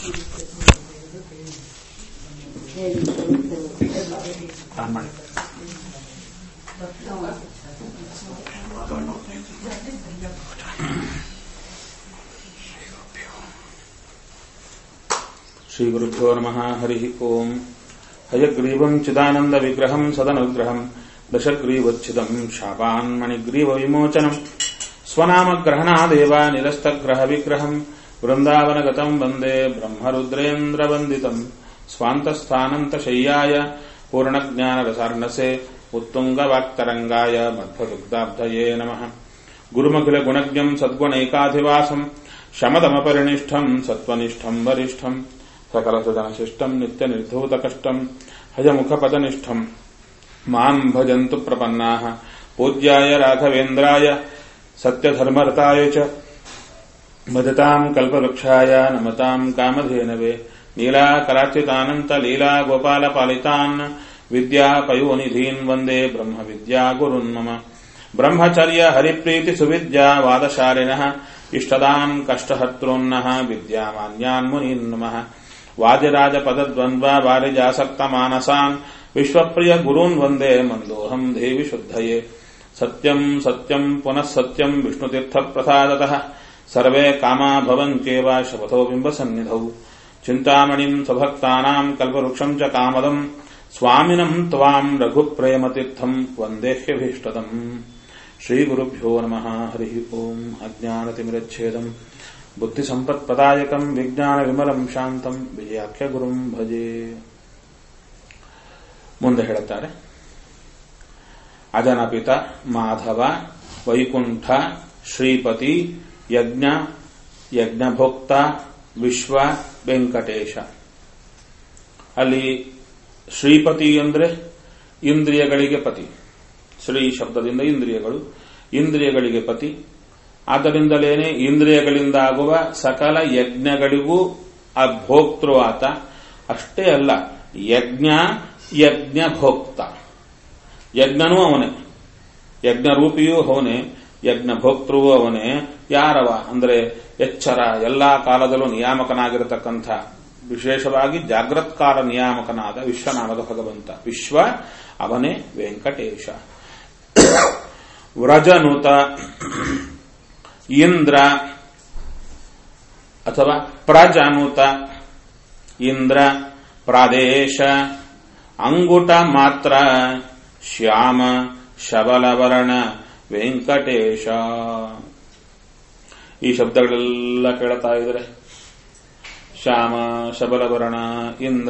On ಮಾಡಿ ಶ್ರೀಗುರುಭ್ಯೋ ನಮಃ ಹರಿ ಓಂ ಹಯಗ್ರೀವಂ ಚಿದಾನಂದ ವಿಗ್ರಹಂ ಸದನುಗ್ರಹಂ ದಶಗ್ರೀವಚ್ಛಿದಂ ಶಾಪಾನ್ಮಣಿಗ್ರೀವ ವಿಮೋಚನಂ ಸ್ವನಾಮಗ್ರಹಣಾದೇವ ನಿರಸ್ತಗ್ರಹ ವಿಗ್ರಹಂ ವೃಂದಾವನಗತಂ ವಂದೇ ಬ್ರಹ್ಮರುದ್ರೇಂದ್ರವಂದಿತಂ ಸ್ವಾಂತಸ್ಥಾನಂತಶಯ್ಯಾಯ ಪೂರ್ಣಜ್ಞಾನರಸಾರ್ಣಸೆ ಉತ್ತುಂಗವಾಕ್ತರಂಗಾಯ ಮಧ್ವದುಗ್ಧಾಬ್ಧಯೇ ನಮಃ ಗುರುಮಖಿಲಗುಣಜ್ಞಂ ಸದ್ಗುಣೈಕಾಧಿವಾಸಂ ಶಮದಮಪರಿನಿಷ್ಠಂ ಸತ್ವನಿಷ್ಠಂ ವರಿಷ್ಠಂ ಸಕಲಸುಜನಶಿಷ್ಟಂ ನಿತ್ಯನಿರ್ಧೂತಕಷ್ಟಂ ಹಯಮುಖಪದನಿಷ್ಠಂ ಮಾಂ ಭಜಂತು ಪ್ರಪನ್ನಾಃ ಪೂಜ್ಯಾಯ ರಾಘವೇಂದ್ರಾಯ ಸತ್ಯಧರ್ಮರತಾಯ ಚ ಭಜತಾಂ ಕಲ್ಪವೃಕ್ಷಾಯ ನಮತಾಂ ಕಾಮಧೇನವೇ ನೀಲಾಕರಾಚಿತಾನಂತ ಲೀಲಾ ಗೋಪಾಲಪಾಲಿತಾನ್ ವಿದ್ಯಾಪಯೋನಿಧೀನ್ ವಂದೇ ಬ್ರಹ್ಮ ವಿದ್ಯಾ ಗುರುನ್ ಮಮ ಬ್ರಹ್ಮಚರ್ಯ ಹರಿಪ್ರೀತಿ ಸುವಿದ್ಯಾ ವಾದಶಾಲಿನಃ ಇಷ್ಟದಾನ್ ಕಷ್ಟಹರ್ತॄನ್ನಃ ವಿದ್ಯಾಮಾನ್ಯಾನ್ ಮುನೀನ್ ನಮಃ ವಾದಿರಾಜ ಪದದ್ವಂದ್ವ ವಾರಿಜಾಸಕ್ತ ಮಾನಸಾನ್ ವಿಶ್ವಪ್ರಿಯ ಗುರೂನ್ ವಂದೇ ಮಂದೋಹಂ ದೇವಿ ಶುದ್ಧಯೇ ಸತ್ಯಂ ಸತ್ಯಂ ಪುನಃ ಸತ್ಯಂ ವಿಷ್ಣುತೀರ್ಥ ಪ್ರಸಾದತಃ ಸರ್ವೇ ಕಾಮಾ ಭವಂತ್ಯೇವ ಶಪಥೋ ಬಿಂಬಸನ್ನಿಧೌ ಚಿಂತಾಮಣಿಂ ಸ್ವಭಕ್ತಾನಾಂ ಕಲ್ಪವೃಕ್ಷಂ ಚ ಕಾಮದಂ ಸ್ವಾಮಿನಂ ತ್ವಾಂ ರಘುಪ್ರೇಮತೀರ್ಥಂ ವಂದೇಹ್ಯಭೀಷ್ಟದಂ ಶ್ರೀಗುರುಭ್ಯೋ ನಮಃ ಹರಿ ಓಂ ಅಜ್ಞಾನತಿಮಿರಚ್ಛೇದಂ ಬುದ್ಧಿಸಂಪತ್ಪ್ರದಾಯಕಂ ವಿಜ್ಞಾನವಿಮಲಂ ಶಾಂತಂ ವಿಜಯಾಖ್ಯ ಗುರುಂ ಭಜೆ ಮುಂದೆ ಹೇಳುತ್ತಾರೆ ಅಜನಪಿತ ಮಾಧವ ವೈಕುಂಠ ಶ್ರೀಪತಿ ಯಜ್ಞ ಯಜ್ಞಭೋಕ್ತ ವಿಶ್ವ ವೆಂಕಟೇಶ ಅಲ್ಲಿ ಶ್ರೀಪತಿ ಅಂದ್ರೆ ಇಂದ್ರಿಯಗಳಿಗೆ ಪತಿ ಶ್ರೀ ಶಬ್ದದಿಂದ ಇಂದ್ರಿಯಗಳು ಇಂದ್ರಿಯಗಳಿಗೆ ಪತಿ ಆದ್ದರಿಂದಲೇನೆ ಇಂದ್ರಿಯಗಳಿಂದ ಆಗುವ ಸಕಲ ಯಜ್ಞಗಳಿಗೂ ಆ ಭೋಕ್ತೃ ಆತ ಅಷ್ಟೇ ಅಲ್ಲ ಯಜ್ಞ ಯಜ್ಞ ಭೋಕ್ತ ಯಜ್ಞನೂ ಅವನೇ ಯಜ್ಞರೂಪಿಯೂ ಅವನೇ ಯಜ್ಞ ಭೋಕ್ತೃವೂ ಅವನೇ ಯಾರವ ಅಂದ್ರೆ ಎಚ್ಚರ ಎಲ್ಲಾ ಕಾಲದಲ್ಲೂ ನಿಯಾಮಕನಾಗಿರತಕ್ಕಂಥ ವಿಶೇಷವಾಗಿ ಜಾಗೃತ್ಕಾಲ ನಿಯಾಮಕನಾದ ವಿಶ್ವನಾಮದ ಭಗವಂತ ವಿಶ್ವ ಅವನೇ ವೆಂಕಟೇಶ ವ್ರಜನುತ ಇಂದ್ರ ಅಥವಾ ಪ್ರಜನುತ ಇಂದ್ರ ಪ್ರಾದೇಶ ಅಂಗುಟ ಮಾತ್ರ ಶ್ಯಾಮ ಶಬಲವರ್ಣ ವೆಂಕಟೇಶ ಈ ಶಬ್ದಗಳೆಲ್ಲ ಕೇಳ್ತಾ ಇದ್ರೆ ಶ್ಯಾಮ ಶಬಲವರ್ಣ ಇಂದ್ರ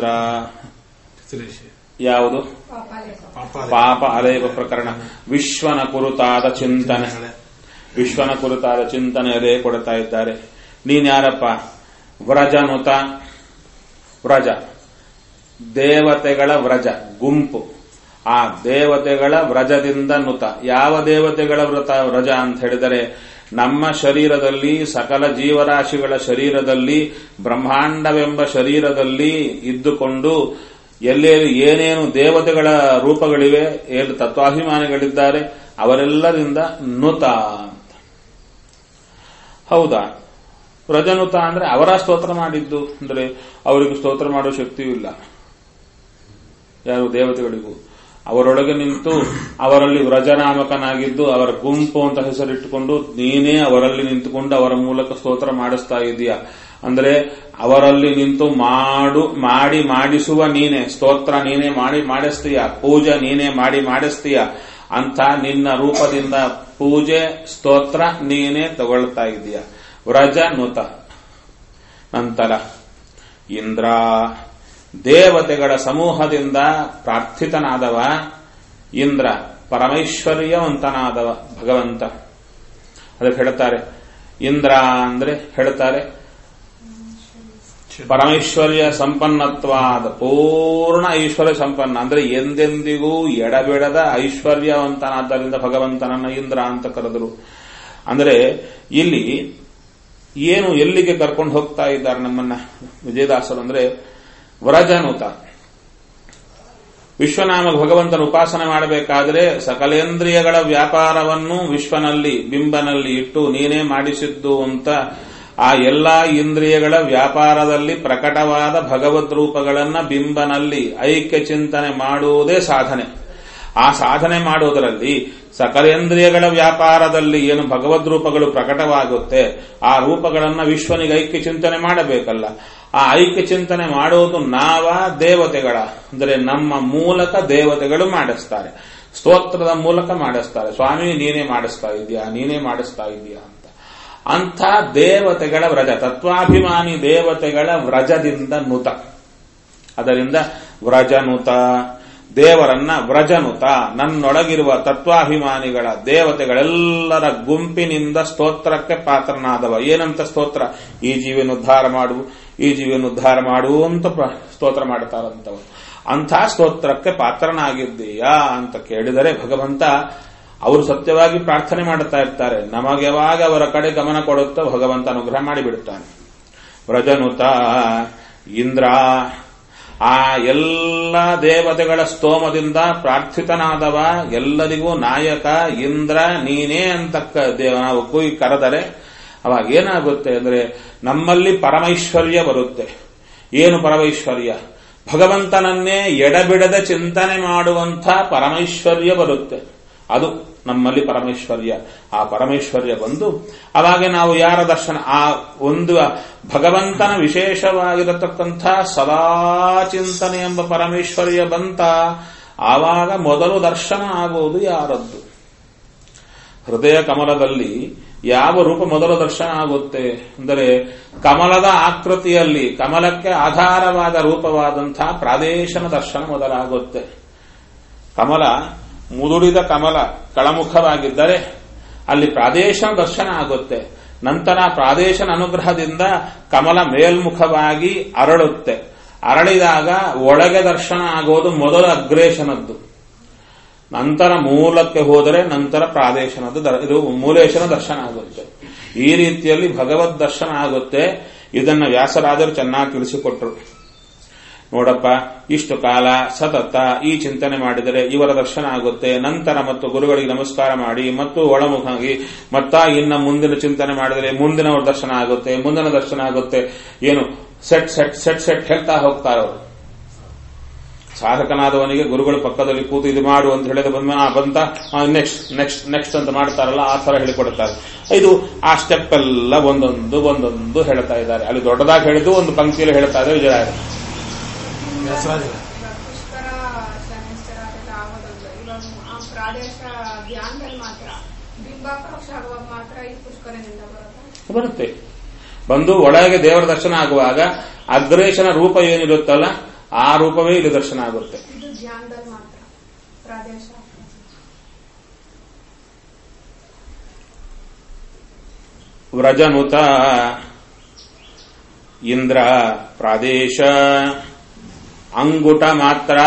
ಯಾವುದು ಪಾಪ ಅಲೇಪ ಪ್ರಕರಣ ವಿಶ್ವನ ಕುರಿತಾದ ಚಿಂತನೆ ವಿಶ್ವನ ಕುರಿತಾದ ಚಿಂತನೆ ಅದೇ ಕೊಡ್ತಾ ಇದ್ದಾರೆ ನೀನ್ಯಾರಪ್ಪ ವ್ರಜನುತ ವ್ರಜ ದೇವತೆಗಳ ವ್ರಜ ಗುಂಪು ಆ ದೇವತೆಗಳ ವ್ರಜದಿಂದ ನುತ ಯಾವ ದೇವತೆಗಳ ವ್ರತ ವ್ರಜ ಅಂತ ಹೇಳಿದರೆ ನಮ್ಮ ಶರೀರದಲ್ಲಿ ಸಕಲ ಜೀವರಾಶಿಗಳ ಶರೀರದಲ್ಲಿ ಬ್ರಹ್ಮಾಂಡವೆಂಬ ಶರೀರದಲ್ಲಿ ಇದ್ದುಕೊಂಡು ಎಲ್ಲೆಲ್ಲಿ ಏನೇನು ದೇವತೆಗಳ ರೂಪಗಳಿವೆ ಏನು ತತ್ವಾಭಿಮಾನಿಗಳಿದ್ದಾರೆ ಅವರೆಲ್ಲರಿಂದ ನುತ ಅಂತ ಹೌದಾ ವ್ರಜನುತ ಅಂದ್ರೆ ಅವರ ಸ್ತೋತ್ರ ಮಾಡಿದ್ದು ಅಂದ್ರೆ ಅವರಿಗೆ ಸ್ತೋತ್ರ ಮಾಡೋ ಶಕ್ತಿಯೂ ಇಲ್ಲ ಯಾರು ದೇವತೆಗಳಿಗೂ ಅವರೊಳಗೆ ನಿಂತು ಅವರಲ್ಲಿ ವ್ರಜನಾಮಕನಾಗಿದ್ದು ಅವರ ಗುಂಪು ಅಂತ ಹೆಸರಿಟ್ಟುಕೊಂಡು ನೀನೇ ಅವರಲ್ಲಿ ನಿಂತುಕೊಂಡು ಅವರ ಮೂಲಕ ಸ್ತೋತ್ರ ಮಾಡಿಸ್ತಾ ಇದೀಯ ಅಂದ್ರೆ ಅವರಲ್ಲಿ ನಿಂತು ಮಾಡು ಮಾಡಿ ಮಾಡಿಸುವ ನೀನೆ ಸ್ತೋತ್ರ ನೀನೇ ಮಾಡಿ ಮಾಡಿಸ್ತೀಯ ಪೂಜೆ ನೀನೇ ಮಾಡಿ ಮಾಡಿಸ್ತೀಯ ಅಂತ ನಿನ್ನ ರೂಪದಿಂದ ಪೂಜೆ ಸ್ತೋತ್ರ ನೀನೇ ತಗೊಳ್ತಾ ಇದೀಯ ವ್ರಜ ನುತ ನಂತರ ಇಂದ್ರ ದೇವತೆಗಳ ಸಮೂಹದಿಂದ ಪ್ರಾರ್ಥಿತನಾದವ ಇಂದ್ರ ಪರಮೈಶ್ವರ್ಯವಂತನಾದವ ಭಗವಂತ ಅದಕ್ಕೆ ಹೇಳ್ತಾರೆ ಇಂದ್ರ ಅಂದ್ರೆ ಹೇಳ್ತಾರೆ ಪರಮೈಶ್ವರ್ಯ ಸಂಪನ್ನತ್ವಾದ ಪೂರ್ಣ ಐಶ್ವರ್ಯ ಸಂಪನ್ನ ಅಂದ್ರೆ ಎಂದೆಂದಿಗೂ ಎಡಬಿಡದ ಐಶ್ವರ್ಯವಂತನಾದ್ದರಿಂದ ಭಗವಂತನನ್ನ ಇಂದ್ರ ಅಂತ ಕರೆದರು ಅಂದ್ರೆ ಇಲ್ಲಿ ಏನು ಎಲ್ಲಿಗೆ ಕರ್ಕೊಂಡು ಹೋಗ್ತಾ ಇದ್ದಾರೆ ನಮ್ಮನ್ನ ವಿಜಯದಾಸರು ಅಂದ್ರೆ ವ್ರಜನುತ ವಿಶ್ವನಾಮ ಭಗವಂತನ ಉಪಾಸನೆ ಮಾಡಬೇಕಾದ್ರೆ ಸಕಲೇಂದ್ರಿಯಗಳ ವ್ಯಾಪಾರವನ್ನು ವಿಶ್ವನಲ್ಲಿ ಬಿಂಬನಲ್ಲಿ ಇಟ್ಟು ನೀನೇ ಮಾಡಿಸಿದ್ದು ಅಂತ ಆ ಎಲ್ಲಾ ಇಂದ್ರಿಯಗಳ ವ್ಯಾಪಾರದಲ್ಲಿ ಪ್ರಕಟವಾದ ಭಗವದ್ ರೂಪಗಳನ್ನ ಬಿಂಬನಲ್ಲಿ ಐಕ್ಯ ಚಿಂತನೆ ಮಾಡುವುದೇ ಸಾಧನೆ ಆ ಸಾಧನೆ ಮಾಡುವುದರಲ್ಲಿ ಸಕಲೇಂದ್ರಿಯಗಳ ವ್ಯಾಪಾರದಲ್ಲಿ ಏನು ಭಗವದ್ ರೂಪಗಳು ಪ್ರಕಟವಾಗುತ್ತೆ ಆ ರೂಪಗಳನ್ನ ವಿಶ್ವನಿಗೆ ಐಕ್ಯ ಚಿಂತನೆ ಮಾಡಬೇಕಲ್ಲ ಆ ಐಕ್ಯ ಚಿಂತನೆ ಮಾಡುವುದು ನಾವ ದೇವತೆಗಳ ಅಂದರೆ ನಮ್ಮ ಮೂಲಕ ದೇವತೆಗಳು ಮಾಡಿಸ್ತಾರೆ ಸ್ತೋತ್ರದ ಮೂಲಕ ಮಾಡಿಸ್ತಾರೆ ಸ್ವಾಮಿ ನೀನೇ ಮಾಡಿಸ್ತಾ ಇದೆಯಾ ನೀನೇ ಮಾಡಿಸ್ತಾ ಇದೆಯಾ ಅಂತ ಅಂಥ ದೇವತೆಗಳ ವ್ರಜ ತತ್ವಾಭಿಮಾನಿ ದೇವತೆಗಳ ವ್ರಜದಿಂದ ನುತ ಅದರಿಂದ ವ್ರಜನುತ ದೇವರನ್ನ ವ್ರಜನುತ ನನ್ನೊಳಗಿರುವ ತತ್ವಾಭಿಮಾನಿಗಳ ದೇವತೆಗಳೆಲ್ಲರ ಗುಂಪಿನಿಂದ ಸ್ತೋತ್ರಕ್ಕೆ ಪಾತ್ರನಾದವ ಏನಂತ ಸ್ತೋತ್ರ ಈ ಜೀವಿಯನ್ನು ಉದ್ಧಾರ ಮಾಡು ಈ ಜೀವಿಯನ್ನು ಉದ್ಧಾರ ಮಾಡು ಅಂತ ಪ್ರ- ಸ್ತೋತ್ರ ಮಾಡ್ತಾರಂತವರು ಅಂಥ ಸ್ತೋತ್ರಕ್ಕೆ ಪಾತ್ರನಾಗಿದ್ದೀಯಾ ಅಂತ ಕೇಳಿದರೆ ಭಗವಂತ ಅವರು ಸತ್ಯವಾಗಿ ಪ್ರಾರ್ಥನೆ ಮಾಡುತ್ತಾ ಇರ್ತಾರೆ ನಮಗೆ ಯಾವಾಗ ಅವರ ಕಡೆ ಗಮನ ಕೊಡುತ್ತೋ ಭಗವಂತ ಅನುಗ್ರಹ ಮಾಡಿಬಿಡುತ್ತಾನೆ ವ್ರಜನುತ ಇಂದ್ರ ಆ ಎಲ್ಲ ದೇವತೆಗಳ ಸ್ತೋಮದಿಂದ ಪ್ರಾರ್ಥಿತನಾದವ ಎಲ್ಲರಿಗೂ ನಾಯಕ ಇಂದ್ರ ನೀನೇ ಅಂತ ಕ- ದೇವ- ನಾವು ಕೂಗಿ ಕರೆದರೆ ಅವಾಗ ಏನಾಗುತ್ತೆ ಅಂದ್ರೆ ನಮ್ಮಲ್ಲಿ ಪರಮೈಶ್ವರ್ಯ ಬರುತ್ತೆ ಏನು ಪರಮೈಶ್ವರ್ಯ ಭಗವಂತನನ್ನೇ ಎಡಬಿಡದ ಚಿಂತನೆ ಮಾಡುವಂಥ ಪರಮೈಶ್ವರ್ಯ ಬರುತ್ತೆ ಅದು ನಮ್ಮಲ್ಲಿ ಪರಮೇಶ್ವರ್ಯ ಆ ಪರಮೇಶ್ವರ್ಯ ಬಂದು ಅವಾಗ ನಾವು ಯಾರ ದರ್ಶನ ಆ ಒಂದು ಭಗವಂತನ ವಿಶೇಷವಾಗಿರತಕ್ಕಂಥ ಸದಾ ಚಿಂತನೆ ಎಂಬ ಪರಮೇಶ್ವರ್ಯ ಬಂತ ಆವಾಗ ಮೊದಲು ದರ್ಶನ ಆಗುವುದು ಯಾರದ್ದು ಹೃದಯ ಕಮಲದಲ್ಲಿ ಯಾವ ರೂಪ ಮೊದಲು ದರ್ಶನ ಆಗುತ್ತೆ ಅಂದರೆ ಕಮಲದ ಆಕೃತಿಯಲ್ಲಿ ಕಮಲಕ್ಕೆ ಆಧಾರವಾದ ರೂಪವಾದಂತಹ ಪ್ರಾದೇಶನ ದರ್ಶನ ಮೊದಲಾಗುತ್ತೆ ಕಮಲ ಮುದುಡಿದ ಕಮಲ ಕಳಮುಖವಾಗಿದ್ದರೆ ಅಲ್ಲಿ ಪ್ರಾದೇಶನ ದರ್ಶನ ಆಗುತ್ತೆ ನಂತರ ಪ್ರಾದೇಶನ ಅನುಗ್ರಹದಿಂದ ಕಮಲ ಮೇಲ್ಮುಖವಾಗಿ ಅರಳುತ್ತೆ ಅರಳಿದಾಗ ಒಳಗೆ ದರ್ಶನ ಆಗೋದು ಮೊದಲು ಅಗ್ರೇಶನದ್ದು ನಂತರ ಮೂಲಕ್ಕೆ ಹೋದರೆ ನಂತರ ಪ್ರಾದೇಶನದ ದ- ಇದು ಮೂಲೇಶನ ದರ್ಶನ ಆಗುತ್ತೆ ಈ ರೀತಿಯಲ್ಲಿ ಭಗವದ್ ದರ್ಶನ ಆಗುತ್ತೆ ಇದನ್ನ ವ್ಯಾಸರಾಜರು ಚೆನ್ನಾಗಿ ತಿಳಿಸಿಕೊಟ್ರು ನೋಡಪ್ಪ ಇಷ್ಟು ಕಾಲ ಸತತ ಈ ಚಿಂತನೆ ಮಾಡಿದರೆ ಇವರ ದರ್ಶನ ಆಗುತ್ತೆ ನಂತರ ಮತ್ತು ಗುರುಗಳಿಗೆ ನಮಸ್ಕಾರ ಮಾಡಿ ಮತ್ತು ಒಳಮುಖಾಗಿ ಮತ್ತ ಇನ್ನ ಮುಂದಿನ ಚಿಂತನೆ ಮಾಡಿದರೆ ಮುಂದಿನವರ ದರ್ಶನ ಆಗುತ್ತೆ ಮುಂದಿನ ದರ್ಶನ ಆಗುತ್ತೆ ಏನು ಸೆಟ್ ಸೆಟ್ ಸೆಟ್ ಸೆಟ್ ಹೇಳ್ತಾ ಹೋಗ್ತಾರೆ ಅವರು ಸಾಧಕನಾದವನಿಗೆ ಗುರುಗಳು ಪಕ್ಕದಲ್ಲಿ ಕೂತು ಇದು ಮಾಡು ಅಂತ ಹೇಳಿದ ಬಂದ ಆ, ಬಂತ ನೆಕ್ಸ್ಟ್ ನೆಕ್ಸ್ಟ್ ನೆಕ್ಸ್ಟ್ ಅಂತ ಮಾಡ್ತಾರಲ್ಲ ಆ ತರ ಹೇಳಿಕೊಡ್ತಾರೆ ಇದು ಆ ಸ್ಟೆಪ್ ಎಲ್ಲ ಒಂದೊಂದು ಒಂದೊಂದು ಹೇಳ್ತಾ ಇದ್ದಾರೆ ಅಲ್ಲಿ ದೊಡ್ಡದಾಗಿ ಹೇಳಿದ್ದು ಒಂದು ಪಂಕ್ತಿಯಲ್ಲಿ ಹೇಳ್ತಾ ಇದ್ದಾರೆ ವಿಜಯರಾಯರು ವ್ಯಾಸರಾಜರ ಪುಷ್ಕರ ಶನಿಶ್ಚರ ಅದೆಲ್ಲ ಆಗೋದಲ್ಲ ಇವಾಗ ಆ ಪ್ರಾದೇಶ ಧ್ಯಾನದಲ್ಲಿ ಮಾತ್ರ ಬಿಂಬಾಪರೋಕ್ಷ ಆಗುವಾಗ ಮಾತ್ರ ಈ ಪುಷ್ಕರನಿಂದ ಬರುತ್ತೆ ಬರುತ್ತೆ ಬಂದು ಒಳಗೆ ದೇವರ ದರ್ಶನ ಆಗುವಾಗ ಅಗ್ರೇಶನ ರೂಪ ಏನಿರುತ್ತಲ್ಲ ಆ ರೂಪವೇ ಇಲ್ಲಿ ದರ್ಶನ ಆಗುತ್ತೆ ಇದು ಧ್ಯಾನದಲ್ಲಿ ಮಾತ್ರ ಪ್ರಾದೇಶ ವ್ರಜನುತ ಇಂದ್ರ ಪ್ರಾದೇಶ ಅಂಗುಟ ಮಾತ್ರ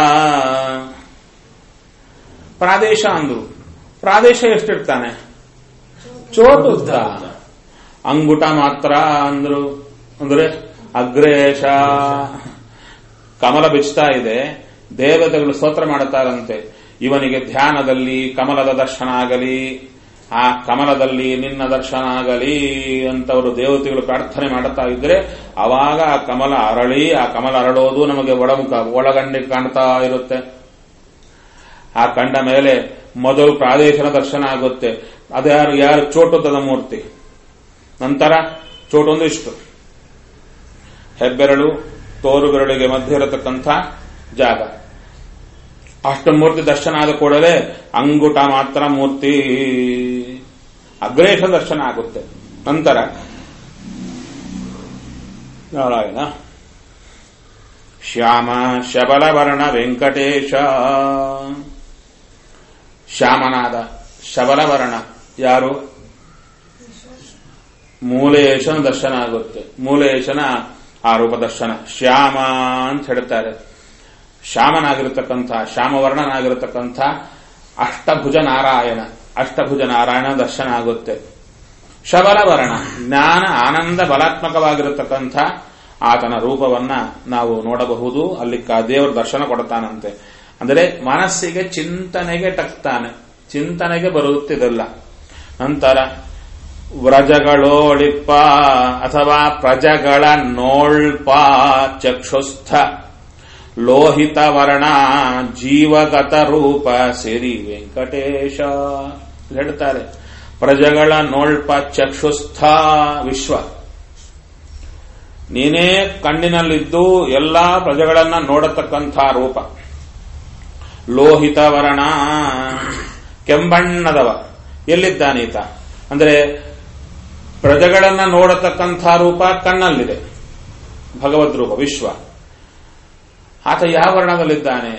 ಪ್ರಾದೇಶ ಅಂದ್ರು ಪ್ರಾದೇಶ ಎಷ್ಟಿರ್ತಾನೆ ಚೋಟುದ್ದ ಅಂಗುಟ ಮಾತ್ರ ಅಂದ್ರು ಅಂದ್ರೆ ಅಗ್ರೇಶ ಕಮಲ ಬಿಚ್ತಾ ಇದೆ ದೇವತೆಗಳು ಸ್ತೋತ್ರ ಮಾಡುತ್ತಾರಂತೆ ಇವನಿಗೆ ಧ್ಯಾನದಲ್ಲಿ ಕಮಲದ ದರ್ಶನ ಆಗಲಿ ಆ ಕಮಲದಲ್ಲಿ ನಿನ್ನ ದರ್ಶನ ಆಗಲಿ ಅಂತವರು ದೇವತೆಗಳು ಪ್ರಾರ್ಥನೆ ಮಾಡುತ್ತಾ ಇದ್ರೆ ಅವಾಗ ಆ ಕಮಲ ಅರಳಿ ಆ ಕಮಲ ಅರಳೋದು ನಮಗೆ ಒಳಮುಖ ಒಳಗಣ್ಣಿಗೆ ಕಾಣ್ತಾ ಇರುತ್ತೆ ಆ ಕಂಡ ಮೇಲೆ ಮೊದಲು ಪ್ರಾದೇಶನ ದರ್ಶನ ಆಗುತ್ತೆ ಅದ್ಯಾರು ಯಾರು ಚೋಟುತ್ತದ ಮೂರ್ತಿ ನಂತರ ಚೋಟೊಂದು ಇಷ್ಟು ಹೆಬ್ಬೆರಳು ತೋರು ಬೆರಳಿಗೆ ಮಧ್ಯೆ ಇರತಕ್ಕಂಥ ಜಾಗ ಅಷ್ಟು ಮೂರ್ತಿ ದರ್ಶನ ಆದ ಕೂಡಲೇ ಅಂಗುಟ ಮಾತ್ರ ಮೂರ್ತಿ ಅಗ್ರೇಶ ದರ್ಶನ ಆಗುತ್ತೆ ನಂತರ ನಾರಾಯಣ ಶ್ಯಾಮ ಶಬಲವರ್ಣ ವೆಂಕಟೇಶ ಶ್ಯಾಮನಾದ ಶಬಲವರ್ಣ ಯಾರು ಮೂಲೇಶನ ದರ್ಶನ ಆಗುತ್ತೆ ಮೂಲೇಶನ ಆ ರೂಪ ದರ್ಶನ ಶ್ಯಾಮ ಅಂತ ಹೇಳ್ತಾರೆ ಶ್ಯಾಮನಾಗಿರತಕ್ಕಂಥ ಶ್ಯಾಮವರ್ಣನಾಗಿರತಕ್ಕಂಥ ಅಷ್ಟಭುಜ ನಾರಾಯಣ ಅಷ್ಟಭುಜ ನಾರಾಯಣ ದರ್ಶನ ಆಗುತ್ತೆ ಶಬಲವರ್ಣ ಜ್ಞಾನ ಆನಂದ ಬಲಾತ್ಮಕವಾಗಿರತಕ್ಕಂಥ ಆತನ ರೂಪವನ್ನ ನಾವು ನೋಡಬಹುದು ಅಲ್ಲಿ ಕ- ದೇವರ ದರ್ಶನ ಕೊಡ್ತಾನಂತೆ ಅಂದರೆ ಮನಸ್ಸಿಗೆ ಚಿಂತನೆಗೆ ಟಕ್ತಾನೆ ಚಿಂತನೆಗೆ ಬರುತ್ತಿದಲ್ಲ ನಂತರ ವ್ರಜಗಳೋಳಿಪ್ಪ ಅಥವಾ ಪ್ರಜಗಳ ನೋಳ್ಪ ಚಕ್ಷುಸ್ಥ ಲೋಹಿತ ವರ್ಣ ಜೀವಗತ ರೂಪ ಸಿರಿ ವೆಂಕಟೇಶ ಹೇಳ್ತಾರೆ ಪ್ರಜಗಳ ನೋಳ್ಪ ಚಕ್ಷುಸ್ಥ ವಿಶ್ವ ನೀನೇ ಕಣ್ಣಿನಲ್ಲಿದ್ದು ಎಲ್ಲಾ ಪ್ರಜೆಗಳನ್ನ ನೋಡತಕ್ಕಂಥ ರೂಪ ಲೋಹಿತ ವರ್ಣ ಕೆಂಬಣ್ಣದವ ಎಲ್ಲಿದ್ದಾನೀತ ಅಂದ್ರೆ ಪ್ರಜೆಗಳನ್ನ ನೋಡತಕ್ಕಂಥ ರೂಪ ಕಣ್ಣಲ್ಲಿದೆ ಭಗವದ್ ರೂಪ ವಿಶ್ವ ಆತ ಯಾವ ವರ್ಣದಲ್ಲಿದ್ದಾನೆ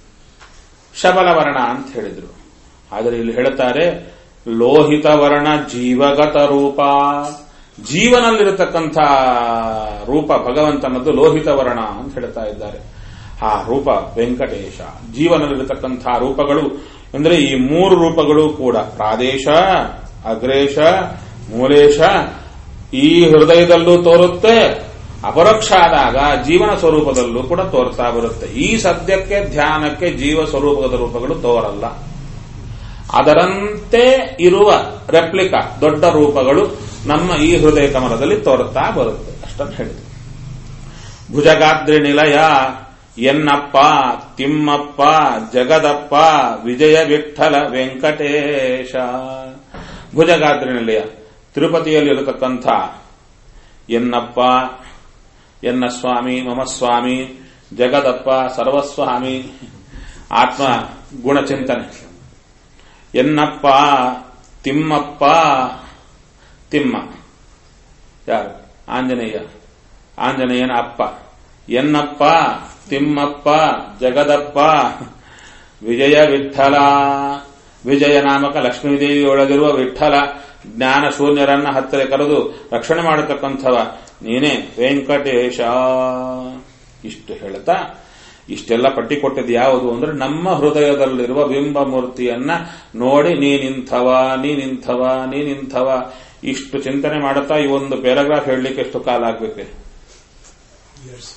ಶಬಲ ವರ್ಣ ಅಂತ ಹೇಳಿದ್ರು ಆದರೆ ಇಲ್ಲಿ ಹೇಳುತ್ತಾರೆ ಲೋಹಿತ ವರ್ಣ ಜೀವಗತ ರೂಪ ಜೀವನಲ್ಲಿರತಕ್ಕಂಥ ರೂಪ ಭಗವಂತನದ್ದು ಲೋಹಿತ ವರ್ಣ ಅಂತ ಹೇಳ್ತಾ ಇದ್ದಾರೆ ಆ ರೂಪ ವೆಂಕಟೇಶ ಜೀವನಲ್ಲಿರತಕ್ಕಂಥ ರೂಪಗಳು ಅಂದ್ರೆ ಈ ಮೂರು ರೂಪಗಳು ಕೂಡ ಪ್ರಾದೇಶ ಅಗ್ರೇಶ ಮೂಲೇಶ ಈ ಹೃದಯದಲ್ಲೂ ತೋರುತ್ತೆ ಅಪರೋಕ್ಷ ಆದಾಗ ಜೀವನ ಸ್ವರೂಪದಲ್ಲೂ ಕೂಡ ತೋರ್ತಾ ಬರುತ್ತೆ ಈ ಸದ್ಯಕ್ಕೆ ಧ್ಯಾನಕ್ಕೆ ಜೀವ ಸ್ವರೂಪದ ರೂಪಗಳು ತೋರಲ್ಲ ಅದರಂತೆ ಇರುವ ರೆಪ್ಲಿಕಾ ದೊಡ್ಡ ರೂಪಗಳು ನಮ್ಮ ಈ ಹೃದಯ ಕಮಲದಲ್ಲಿ ತೋರುತ್ತಾ ಬರುತ್ತೆ ಅಷ್ಟನ್ನು ಹೇಳಿದ್ರು ಭುಜಗಾದ್ರಿ ನಿಲಯ ಎನ್ನಪ್ಪ ತಿಮ್ಮಪ್ಪ ಜಗದಪ್ಪ ವಿಜಯ ವಿಠಲ ವೆಂಕಟೇಶ ಭುಜಗಾದ್ರಿ ನಿಲಯ ತಿರುಪತಿಯಲ್ಲಿರತಕ್ಕಂಥ ಎನ್ನಪ್ಪ ಎನ್ನ ಸ್ವಾಮಿ ಮಮ ಸ್ವಾಮಿ ಜಗದಪ್ಪ ಸರ್ವಸ್ವಾಮಿ ಆತ್ಮ ಗುಣಚಿಂತನೆ ಎನ್ನಪ್ಪ ತಿಮ್ಮಪ್ಪ ತಿಮ್ಮ ಯಾರು ಆಂಜನೇಯ ಆಂಜನೇಯನ ಅಪ್ಪ ಎನ್ನಪ್ಪ ತಿಮ್ಮಪ್ಪ ಜಗದಪ್ಪ ವಿಜಯ ವಿಠಲ ವಿಜಯ ನಾಮಕ ಲಕ್ಷ್ಮೀದೇವಿಯೊಳಗಿರುವ ವಿಠಲ ಜ್ಞಾನ ಶೂನ್ಯರನ್ನ ಹತ್ತಿರ ಕರೆದು ರಕ್ಷಣೆ ಮಾಡತಕ್ಕಂಥವ ನೀನೇ ವೆಂಕಟೇಶ ಇಷ್ಟು ಹೇಳ್ತಾ ಇಷ್ಟೆಲ್ಲ ಪಟ್ಟಿ ಕೊಟ್ಟಿದ್ದು ಯಾವುದು ಅಂದ್ರೆ ನಮ್ಮ ಹೃದಯದಲ್ಲಿರುವ ಬಿಂಬ ಮೂರ್ತಿಯನ್ನ ನೋಡಿ ನೀನಿಂಥವ ನೀನಿಂಥವ ನೀನಿಂಥವ ಇಷ್ಟು ಚಿಂತನೆ ಮಾಡುತ್ತಾ ಈ ಒಂದು ಪ್ಯಾರಾಗ್ರಾಫ್ ಹೇಳಲಿಕ್ಕೆ ಎಷ್ಟು ಕಾಲ ಆಗ್ಬೇಕು ಇಯರ್ಸ್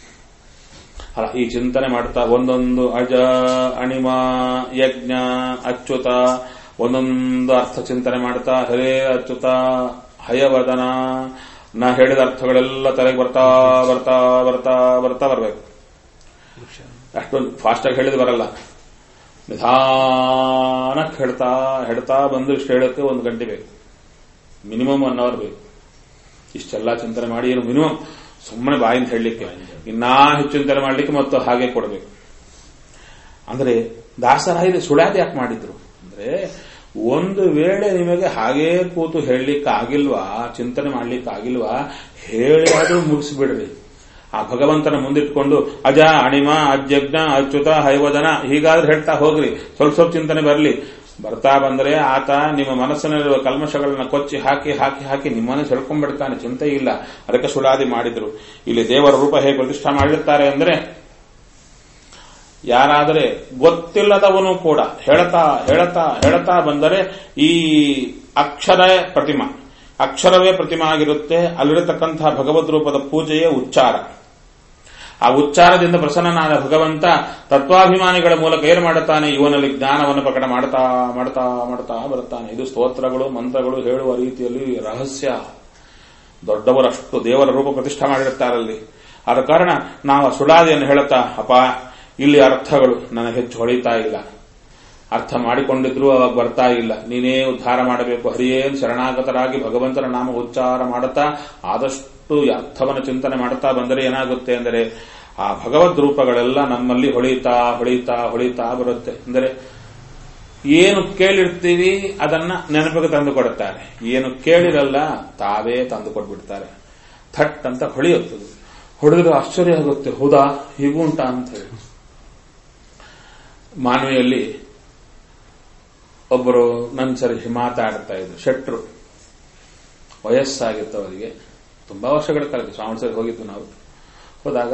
ಅಲ್ಲ ಈ ಚಿಂತನೆ ಮಾಡ್ತಾ ಒಂದೊಂದು ಅಜ ಅಣಿಮ ಯಜ್ಞ ಅಚ್ಯುತ ಒಂದೊಂದು ಅರ್ಥ ಚಿಂತನೆ ಮಾಡ್ತಾ ಹರೇ ಅಚ್ಯುತ ಹಯವದನ ನಾ ಹೇಳಿದ ಅರ್ಥಗಳೆಲ್ಲ ತಲೆಗೆ ಬರ್ತಾ ಬರ್ತಾ ಬರ್ತಾ ಬರ್ತಾ ಬರಬೇಕು ಅಷ್ಟೊಂದು ಫಾಸ್ಟಾಗಿ ಹೇಳಿದ್ ಬರಲ್ಲ ನಿಧಾನಕ್ಕೆ ಹೇಳ್ತಾ ಹೇಳ್ತಾ ಬಂದು ಇಷ್ಟು ಹೇಳೋಕ್ಕೆ ಒಂದು ಗಂಟೆ ಬೇಕು ಮಿನಿಮಮ್ ಒನ್ ಅವರ್ ಬೇಕು ಇಷ್ಟೆಲ್ಲ ಚಿಂತನೆ ಮಾಡಿ ಏನು ಮಿನಿಮಮ್ ಸುಮ್ಮನೆ ಬಾಯಿಂದ ಹೇಳಲಿಕ್ಕೆ ಇನ್ನಾ ಹೆಚ್ಚು ಚಿಂತನೆ ಮಾಡಲಿಕ್ಕೆ ಮತ್ತು ಹಾಗೆ ಕೊಡಬೇಕು ಅಂದ್ರೆ ದಾಸರಾಯರು ಸುಳ್ಯಾದ ಯಾಕೆ ಮಾಡಿದ್ರು ಅಂದ್ರೆ ಒಂದು ವೇಳೆ ನಿಮಗೆ ಹಾಗೇ ಕೂತು ಹೇಳಲಿಕ್ಕೆ ಆಗಿಲ್ವಾ ಚಿಂತನೆ ಮಾಡ್ಲಿಕ್ಕೆ ಆಗಿಲ್ವಾ ಹೇಳಿ ಆದ್ರೂ ಮುಗಿಸ್ಬಿಡ್ರಿ ಆ ಭಗವಂತನ ಮುಂದಿಟ್ಕೊಂಡು ಅಜ ಅಣಿಮ ಅಜ್ಯಜ್ಞ ಅಚ್ಯುತ ಹೈವದನ ಹೀಗಾದ್ರೆ ಹೇಳ್ತಾ ಹೋಗ್ರಿ ಸ್ವಲ್ಪ ಸ್ವಲ್ಪ ಚಿಂತನೆ ಬರಲಿ ಬರ್ತಾ ಬಂದ್ರೆ ಆತ ನಿಮ್ಮ ಮನಸ್ಸಿನಲ್ಲಿರುವ ಕಲ್ಮಶಗಳನ್ನ ಕೊಚ್ಚಿ ಹಾಕಿ ಹಾಕಿ ಹಾಕಿ ನಿಮ್ಮನ್ನೇ ಸೆಳ್ಕೊಂಡ್ಬಿಡ್ತಾನೆ ಚಿಂತೆ ಇಲ್ಲ ಅದಕ್ಕೆ ಸುಳಾದಿ ಮಾಡಿದ್ರು ಇಲ್ಲಿ ದೇವರ ರೂಪ ಹೇಗೆ ಪ್ರತಿಷ್ಠಾ ಮಾಡಿರ್ತಾರೆ ಅಂದ್ರೆ ಯಾರಾದರೆ ಗೊತ್ತಿಲ್ಲದವನು ಕೂಡ ಹೇಳ್ತಾ ಹೇಳ್ತಾ ಹೇಳ್ತಾ ಬಂದರೆ ಈ ಅಕ್ಷರ ಪ್ರತಿಮಾ ಅಕ್ಷರವೇ ಪ್ರತಿಮಾ ಆಗಿರುತ್ತೆ ಅಲ್ಲಿರತಕ್ಕಂತಹ ಭಗವದ್ ರೂಪದ ಪೂಜೆಯೇ ಉಚ್ಚಾರ ಆ ಉಚ್ಚಾರದಿಂದ ಪ್ರಸನ್ನನಾದ ಭಗವಂತ ತತ್ವಾಭಿಮಾನಿಗಳ ಮೂಲಕ ಏನು ಮಾಡುತ್ತಾನೆ ಇವನಲ್ಲಿ ಜ್ಞಾನವನ್ನು ಪ್ರಕಟ ಮಾಡ್ತಾ ಮಾಡ್ತಾ ಮಾಡ್ತಾ ಬರುತ್ತಾನೆ ಇದು ಸ್ತೋತ್ರಗಳು ಮಂತ್ರಗಳು ಹೇಳುವ ರೀತಿಯಲ್ಲಿ ರಹಸ್ಯ ದೊಡ್ಡವರಷ್ಟು ದೇವರ ರೂಪ ಪ್ರತಿಷ್ಠೆ ಮಾಡಿರುತ್ತಾರಲ್ಲಿ ಆದ ಕಾರಣ ನಾವು ಆ ಸುಳಾದಿಯನ್ನು ಹೇಳುತ್ತಾ ಅಪ್ಪ ಇಲ್ಲಿ ಅರ್ಥಗಳು ನನಗೆ ಹೆಚ್ಚು ಹೊಳಿತಾ ಇಲ್ಲ ಅರ್ಥ ಮಾಡಿಕೊಂಡಿದ್ರು ಅವಾಗ ಬರ್ತಾ ಇಲ್ಲ ನೀನೇ ಉದ್ಧಾರ ಮಾಡಬೇಕು ಹರಿಯೇನ್ ಶರಣಾಗತರಾಗಿ ಭಗವಂತನ ನಾಮ ಉಚ್ಚಾರ ಮಾಡುತ್ತಾ ಆದಷ್ಟು ಈ ಅರ್ಥವನ್ನು ಚಿಂತನೆ ಮಾಡುತ್ತಾ ಬಂದರೆ ಏನಾಗುತ್ತೆ ಅಂದರೆ ಆ ಭಗವದ್ ರೂಪಗಳೆಲ್ಲ ನಮ್ಮಲ್ಲಿ ಹೊಳಿತಾ ಹೊಳಿತಾ ಹೊಳಿತಾ ಬರುತ್ತೆ ಅಂದರೆ ಏನು ಕೇಳಿರ್ತೀವಿ ಅದನ್ನ ನೆನಪಿಗೆ ತಂದು ಕೊಡುತ್ತಾರೆ ಏನು ಕೇಳಿರಲ್ಲ ತಾವೇ ತಂದು ಕೊಟ್ಬಿಡ್ತಾರೆ ಥಟ್ ಅಂತ ಹೊಳೆಯುತ್ತದೆ ಹೊಡೆದ್ರೆ ಆಶ್ಚರ್ಯ ಆಗುತ್ತೆ ಹೌದಾ ಹೀಗೂ ಉಂಟಾ ಅಂತ ಹೇಳಿ ಮಾನವಿಯಲ್ಲಿ ಒಬ್ಬರು ನನ್ನ ಸರಿ ಮಾತಾಡ್ತಾ ಇದ್ರು ಶೆಟ್ರು ವಯಸ್ಸಾಗಿತ್ತು ಅವರಿಗೆ ತುಂಬಾ ವರ್ಷಗಳ ಕಳೆದು ಸ್ವಾಮಿ ಸರಿ ಹೋಗಿದ್ದು ನಾವು ಹೋದಾಗ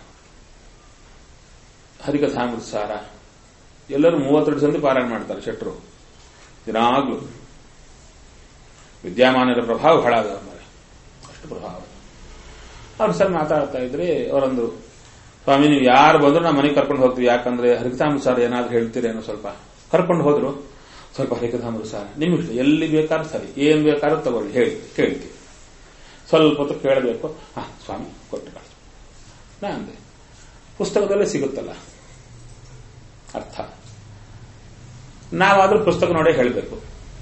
ಹರಿಕಥಾಮೃತ ಸಾರ ಎಲ್ಲರೂ ಮೂವತ್ತೆರಡು ಸಂದಿ ಪಾರಾಯಣ ಮಾಡ್ತಾರೆ ಶೆಟ್ರು ದಿನಾಗ್ಲೂ ವಿದ್ಯಮಾನದ ಪ್ರಭಾವ ಬಹಳ ಅದ ಅವ್ರ ಮೇಲೆ ಅಷ್ಟು ಪ್ರಭಾವ ಅವ್ರು ಸರ್ ಮಾತಾಡ್ತಾ ಇದ್ರೆ ಅವರಂದ್ರು ಸ್ವಾಮಿ ನೀವು ಯಾರು ಬಂದ್ರು ನಮ್ಮ ಮನೆಗೆ ಕರ್ಕೊಂಡು ಹೋಗ್ತೀವಿ ಯಾಕಂದ್ರೆ ಹರಿಕಥಾಮೃತ ಸಾರ ಏನಾದ್ರು ಹೇಳ್ತೀರೇನೋ ಸ್ವಲ್ಪ ಕರ್ಕೊಂಡು ಹೋದ್ರು ಸ್ವಲ್ಪ ಹರಿಕಧಾಮರು ಸರ್ ನಿಮ್ಮಿಷ್ಟ ಎಲ್ಲಿ ಬೇಕಾದ್ರೂ ಸರಿ ಏನ್ ಬೇಕಾದ್ರೂ ತಗೊಳ್ಳಿ ಹೇಳಿ ಕೇಳ್ತೀವಿ ಸ್ವಲ್ಪ ಹೊತ್ತು ಕೇಳಬೇಕು ಹಾ ಸ್ವಾಮಿ ಕೊಟ್ಟು ಕಳಿಸಿ ನಾ ಅಂದೆ ಪುಸ್ತಕದಲ್ಲೇ ಸಿಗುತ್ತಲ್ಲ ಅರ್ಥ ನಾವಾದ್ರೂ ಪುಸ್ತಕ ನೋಡೇ ಹೇಳಬೇಕು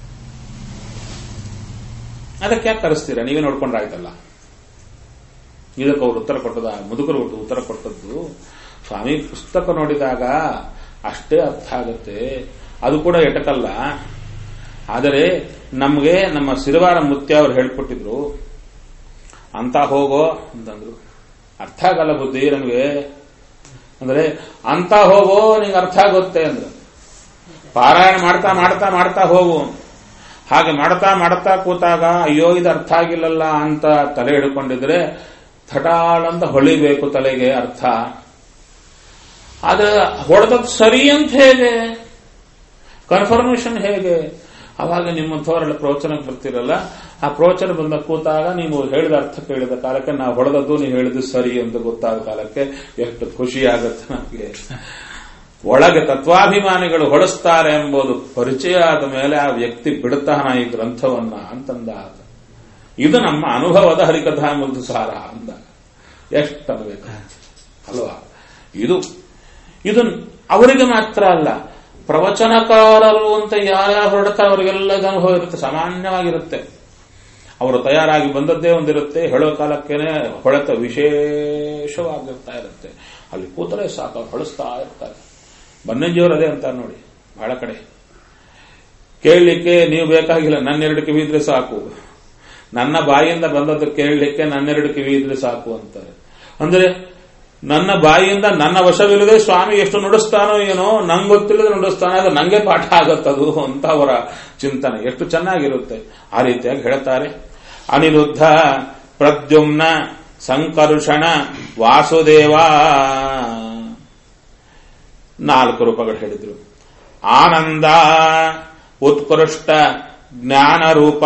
ಅದಕ್ಕೆ ಯಾಕೆ ಕರೆಸ್ತೀರಾ ನೀವೇ ನೋಡ್ಕೊಂಡ್ರಾಯ್ತಲ್ಲ ಇದಕ್ಕೆ ಅವ್ರು ಉತ್ತರ ಕೊಟ್ಟದ ಮುದುಕರು ಉತ್ತರ ಕೊಟ್ಟದ್ದು ಸ್ವಾಮಿ ಪುಸ್ತಕ ನೋಡಿದಾಗ ಅಷ್ಟೇ ಅರ್ಥ ಆಗುತ್ತೆ ಅದು ಕೂಡ ಎಟಕಲ್ಲ ಆದರೆ ನಮಗೆ ನಮ್ಮ ಸಿರಿವಾರ ಮುತ್ಯ ಅವ್ರು ಹೇಳ್ಕೊಟ್ಟಿದ್ರು ಅಂತ ಹೋಗೋ ಅಂತಂದ್ರು ಅರ್ಥ ಆಗಲ್ಲ ಬುದ್ಧಿ ನಮಗೆ ಅಂದ್ರೆ ಅಂತ ಹೋಗೋ ನಿಂಗೆ ಅರ್ಥ ಆಗುತ್ತೆ ಅಂದ್ರೆ ಪಾರಾಯಣ ಮಾಡ್ತಾ ಮಾಡ್ತಾ ಮಾಡ್ತಾ ಹೋಗು ಹಾಗೆ ಮಾಡ್ತಾ ಮಾಡ್ತಾ ಕೂತಾಗ ಅಯ್ಯೋ ಇದು ಅರ್ಥ ಆಗಿಲ್ಲಲ್ಲ ಅಂತ ತಲೆ ಹಿಡ್ಕೊಂಡಿದ್ರೆ ಥಟಾಳ್ ಅಂತ ಹೊಳಿಬೇಕು ತಲೆಗೆ ಅರ್ಥ ಆದ್ರೆ ಹೊಡೆದದ್ದು ಸರಿ ಅಂತ ಹೇಗೆ ಕನ್ಫರ್ಮೇಶನ್ ಹೇಗೆ ಅವಾಗ ನಿಮ್ಮಂಥವರೆಲ್ಲ ಪ್ರವಚನಕ್ಕೆ ಬರ್ತಿರಲ್ಲ ಆ ಪ್ರವಚನ ಬಂದ ಕೂತಾಗ ನೀವು ಹೇಳಿದ ಅರ್ಥ ಕೇಳಿದ ಕಾಲಕ್ಕೆ ನಾವು ಹೊಡೆದದ್ದು ನೀವು ಹೇಳಿದ್ದು ಸರಿ ಅಂತ ಗೊತ್ತಾದ ಕಾಲಕ್ಕೆ ಎಷ್ಟು ಖುಷಿ ಆಗುತ್ತೆ ನಮಗೆ ಒಳಗೆ ತತ್ವಾಭಿಮಾನಿಗಳು ಹೊಳಿಸ್ತಾರೆ ಎಂಬುದು ಪರಿಚಯ ಆದ ಮೇಲೆ ಆ ವ್ಯಕ್ತಿ ಬಿಡುತ್ತಾನ ಈ ಗ್ರಂಥವನ್ನ ಅಂತಂದಾಗ ಇದು ನಮ್ಮ ಅನುಭವದ ಹರಿಕಥಾಮೃತ ಸಾರ ಅಂದ ಎಷ್ಟು ಅನ್ಬೇಕು ಅಲ್ವಾ ಇದು ಇದು ಅವರಿಗೆ ಮಾತ್ರ ಅಲ್ಲ ಪ್ರವಚನಕಾರರು ಅಂತ ಯಾರ್ಯಾರು ಹೊರಡ್ತಾ ಅವರಿಗೆಲ್ಲ ಅನುಭವ ಇರುತ್ತೆ ಸಾಮಾನ್ಯವಾಗಿರುತ್ತೆ ಅವರು ತಯಾರಾಗಿ ಬಂದದ್ದೇ ಒಂದಿರುತ್ತೆ ಹೇಳೋ ಕಾಲಕ್ಕೇನೆ ಹೊಳೆತ ವಿಶೇಷವಾಗಿರ್ತಾ ಇರುತ್ತೆ ಅಲ್ಲಿ ಕೂತರೆ ಸಾಕು ಹೊಳಿಸ್ತಾ ಇರ್ತಾರೆ ಬನ್ನಂಜಿಯವರು ಅದೇ ಅಂತ ನೋಡಿ ಬಹಳ ಕಡೆ ಕೇಳಲಿಕ್ಕೆ ನೀವು ಬೇಕಾಗಿಲ್ಲ ನನ್ನೆರಡು ಕಿವಿ ಇದ್ರೆ ಸಾಕು ನನ್ನ ಬಾಯಿಯಿಂದ ಬಂದದ್ದು ಕೇಳಲಿಕ್ಕೆ ನನ್ನೆರಡು ಕಿವಿ ಇದ್ರೆ ಸಾಕು ಅಂತಾರೆ ಅಂದ್ರೆ ನನ್ನ ಬಾಯಿಯಿಂದ ನನ್ನ ವಶವಿಲ್ಲದೆ ಸ್ವಾಮಿ ಎಷ್ಟು ನುಡಿಸ್ತಾನೋ ಏನೋ ನಂಗೆ ಗೊತ್ತಿಲ್ಲದೆ ನುಡಿಸ್ತಾನೋ ಅದು ನಂಗೆ ಪಾಠ ಆಗತ್ತದು ಅಂತ ಅವರ ಚಿಂತನೆ ಎಷ್ಟು ಚೆನ್ನಾಗಿರುತ್ತೆ ಆ ರೀತಿಯಾಗಿ ಹೇಳ್ತಾರೆ ಅನಿರುದ್ಧ ಪ್ರದ್ಯುಮ್ನ ಸಂಕರುಷಣ ವಾಸುದೇವ ನಾಲ್ಕು ರೂಪಗಳು ಹೇಳಿದ್ರು ಆನಂದ ಉತ್ಕೃಷ್ಟ ಜ್ಞಾನ ರೂಪ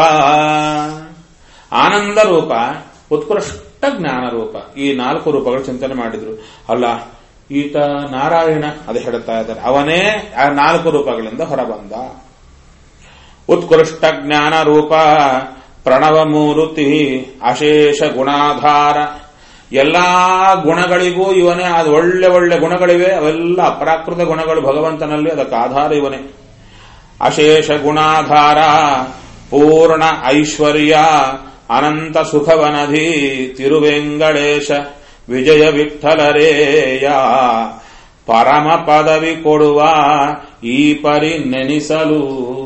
ಆನಂದ ರೂಪ ಉತ್ಕೃಷ್ಟ ಜ್ಞಾನ ರೂಪ ಈ ನಾಲ್ಕು ರೂಪಗಳು ಚಿಂತನೆ ಮಾಡಿದ್ರು ಅಲ್ಲ ಈತ ನಾರಾಯಣ ಅದು ಹೇಳ್ತಾ ಇದ್ದಾರೆ ಅವನೇ ಆ ನಾಲ್ಕು ರೂಪಗಳಿಂದ ಹೊರಬಂದ ಉತ್ಕೃಷ್ಟ ಜ್ಞಾನ ರೂಪ ಪ್ರಣವ ಮೂರುತಿ ಅಶೇಷ ಗುಣಾಧಾರ ಎಲ್ಲಾ ಗುಣಗಳಿಗೂ ಇವನೇ ಅದು ಒಳ್ಳೆ ಒಳ್ಳೆ ಗುಣಗಳಿವೆ ಅವೆಲ್ಲ ಅಪ್ರಾಕೃತ ಗುಣಗಳು ಭಗವಂತನಲ್ಲಿ ಅದಕ್ಕೆ ಆಧಾರ ಇವನೇ ಅಶೇಷ ಗುಣಾಧಾರ ಪೂರ್ಣ ಐಶ್ವರ್ಯ ಅನಂತ ಸುಖವನಧಿ ತಿರುವೆಂಗಳೇಶ ವಿಜಯ ವಿಠಲರೇಯ ಪರಮ ಪದವಿ ಕೊಡುವ ಈ ಪರಿ ನೆನಿಸಲು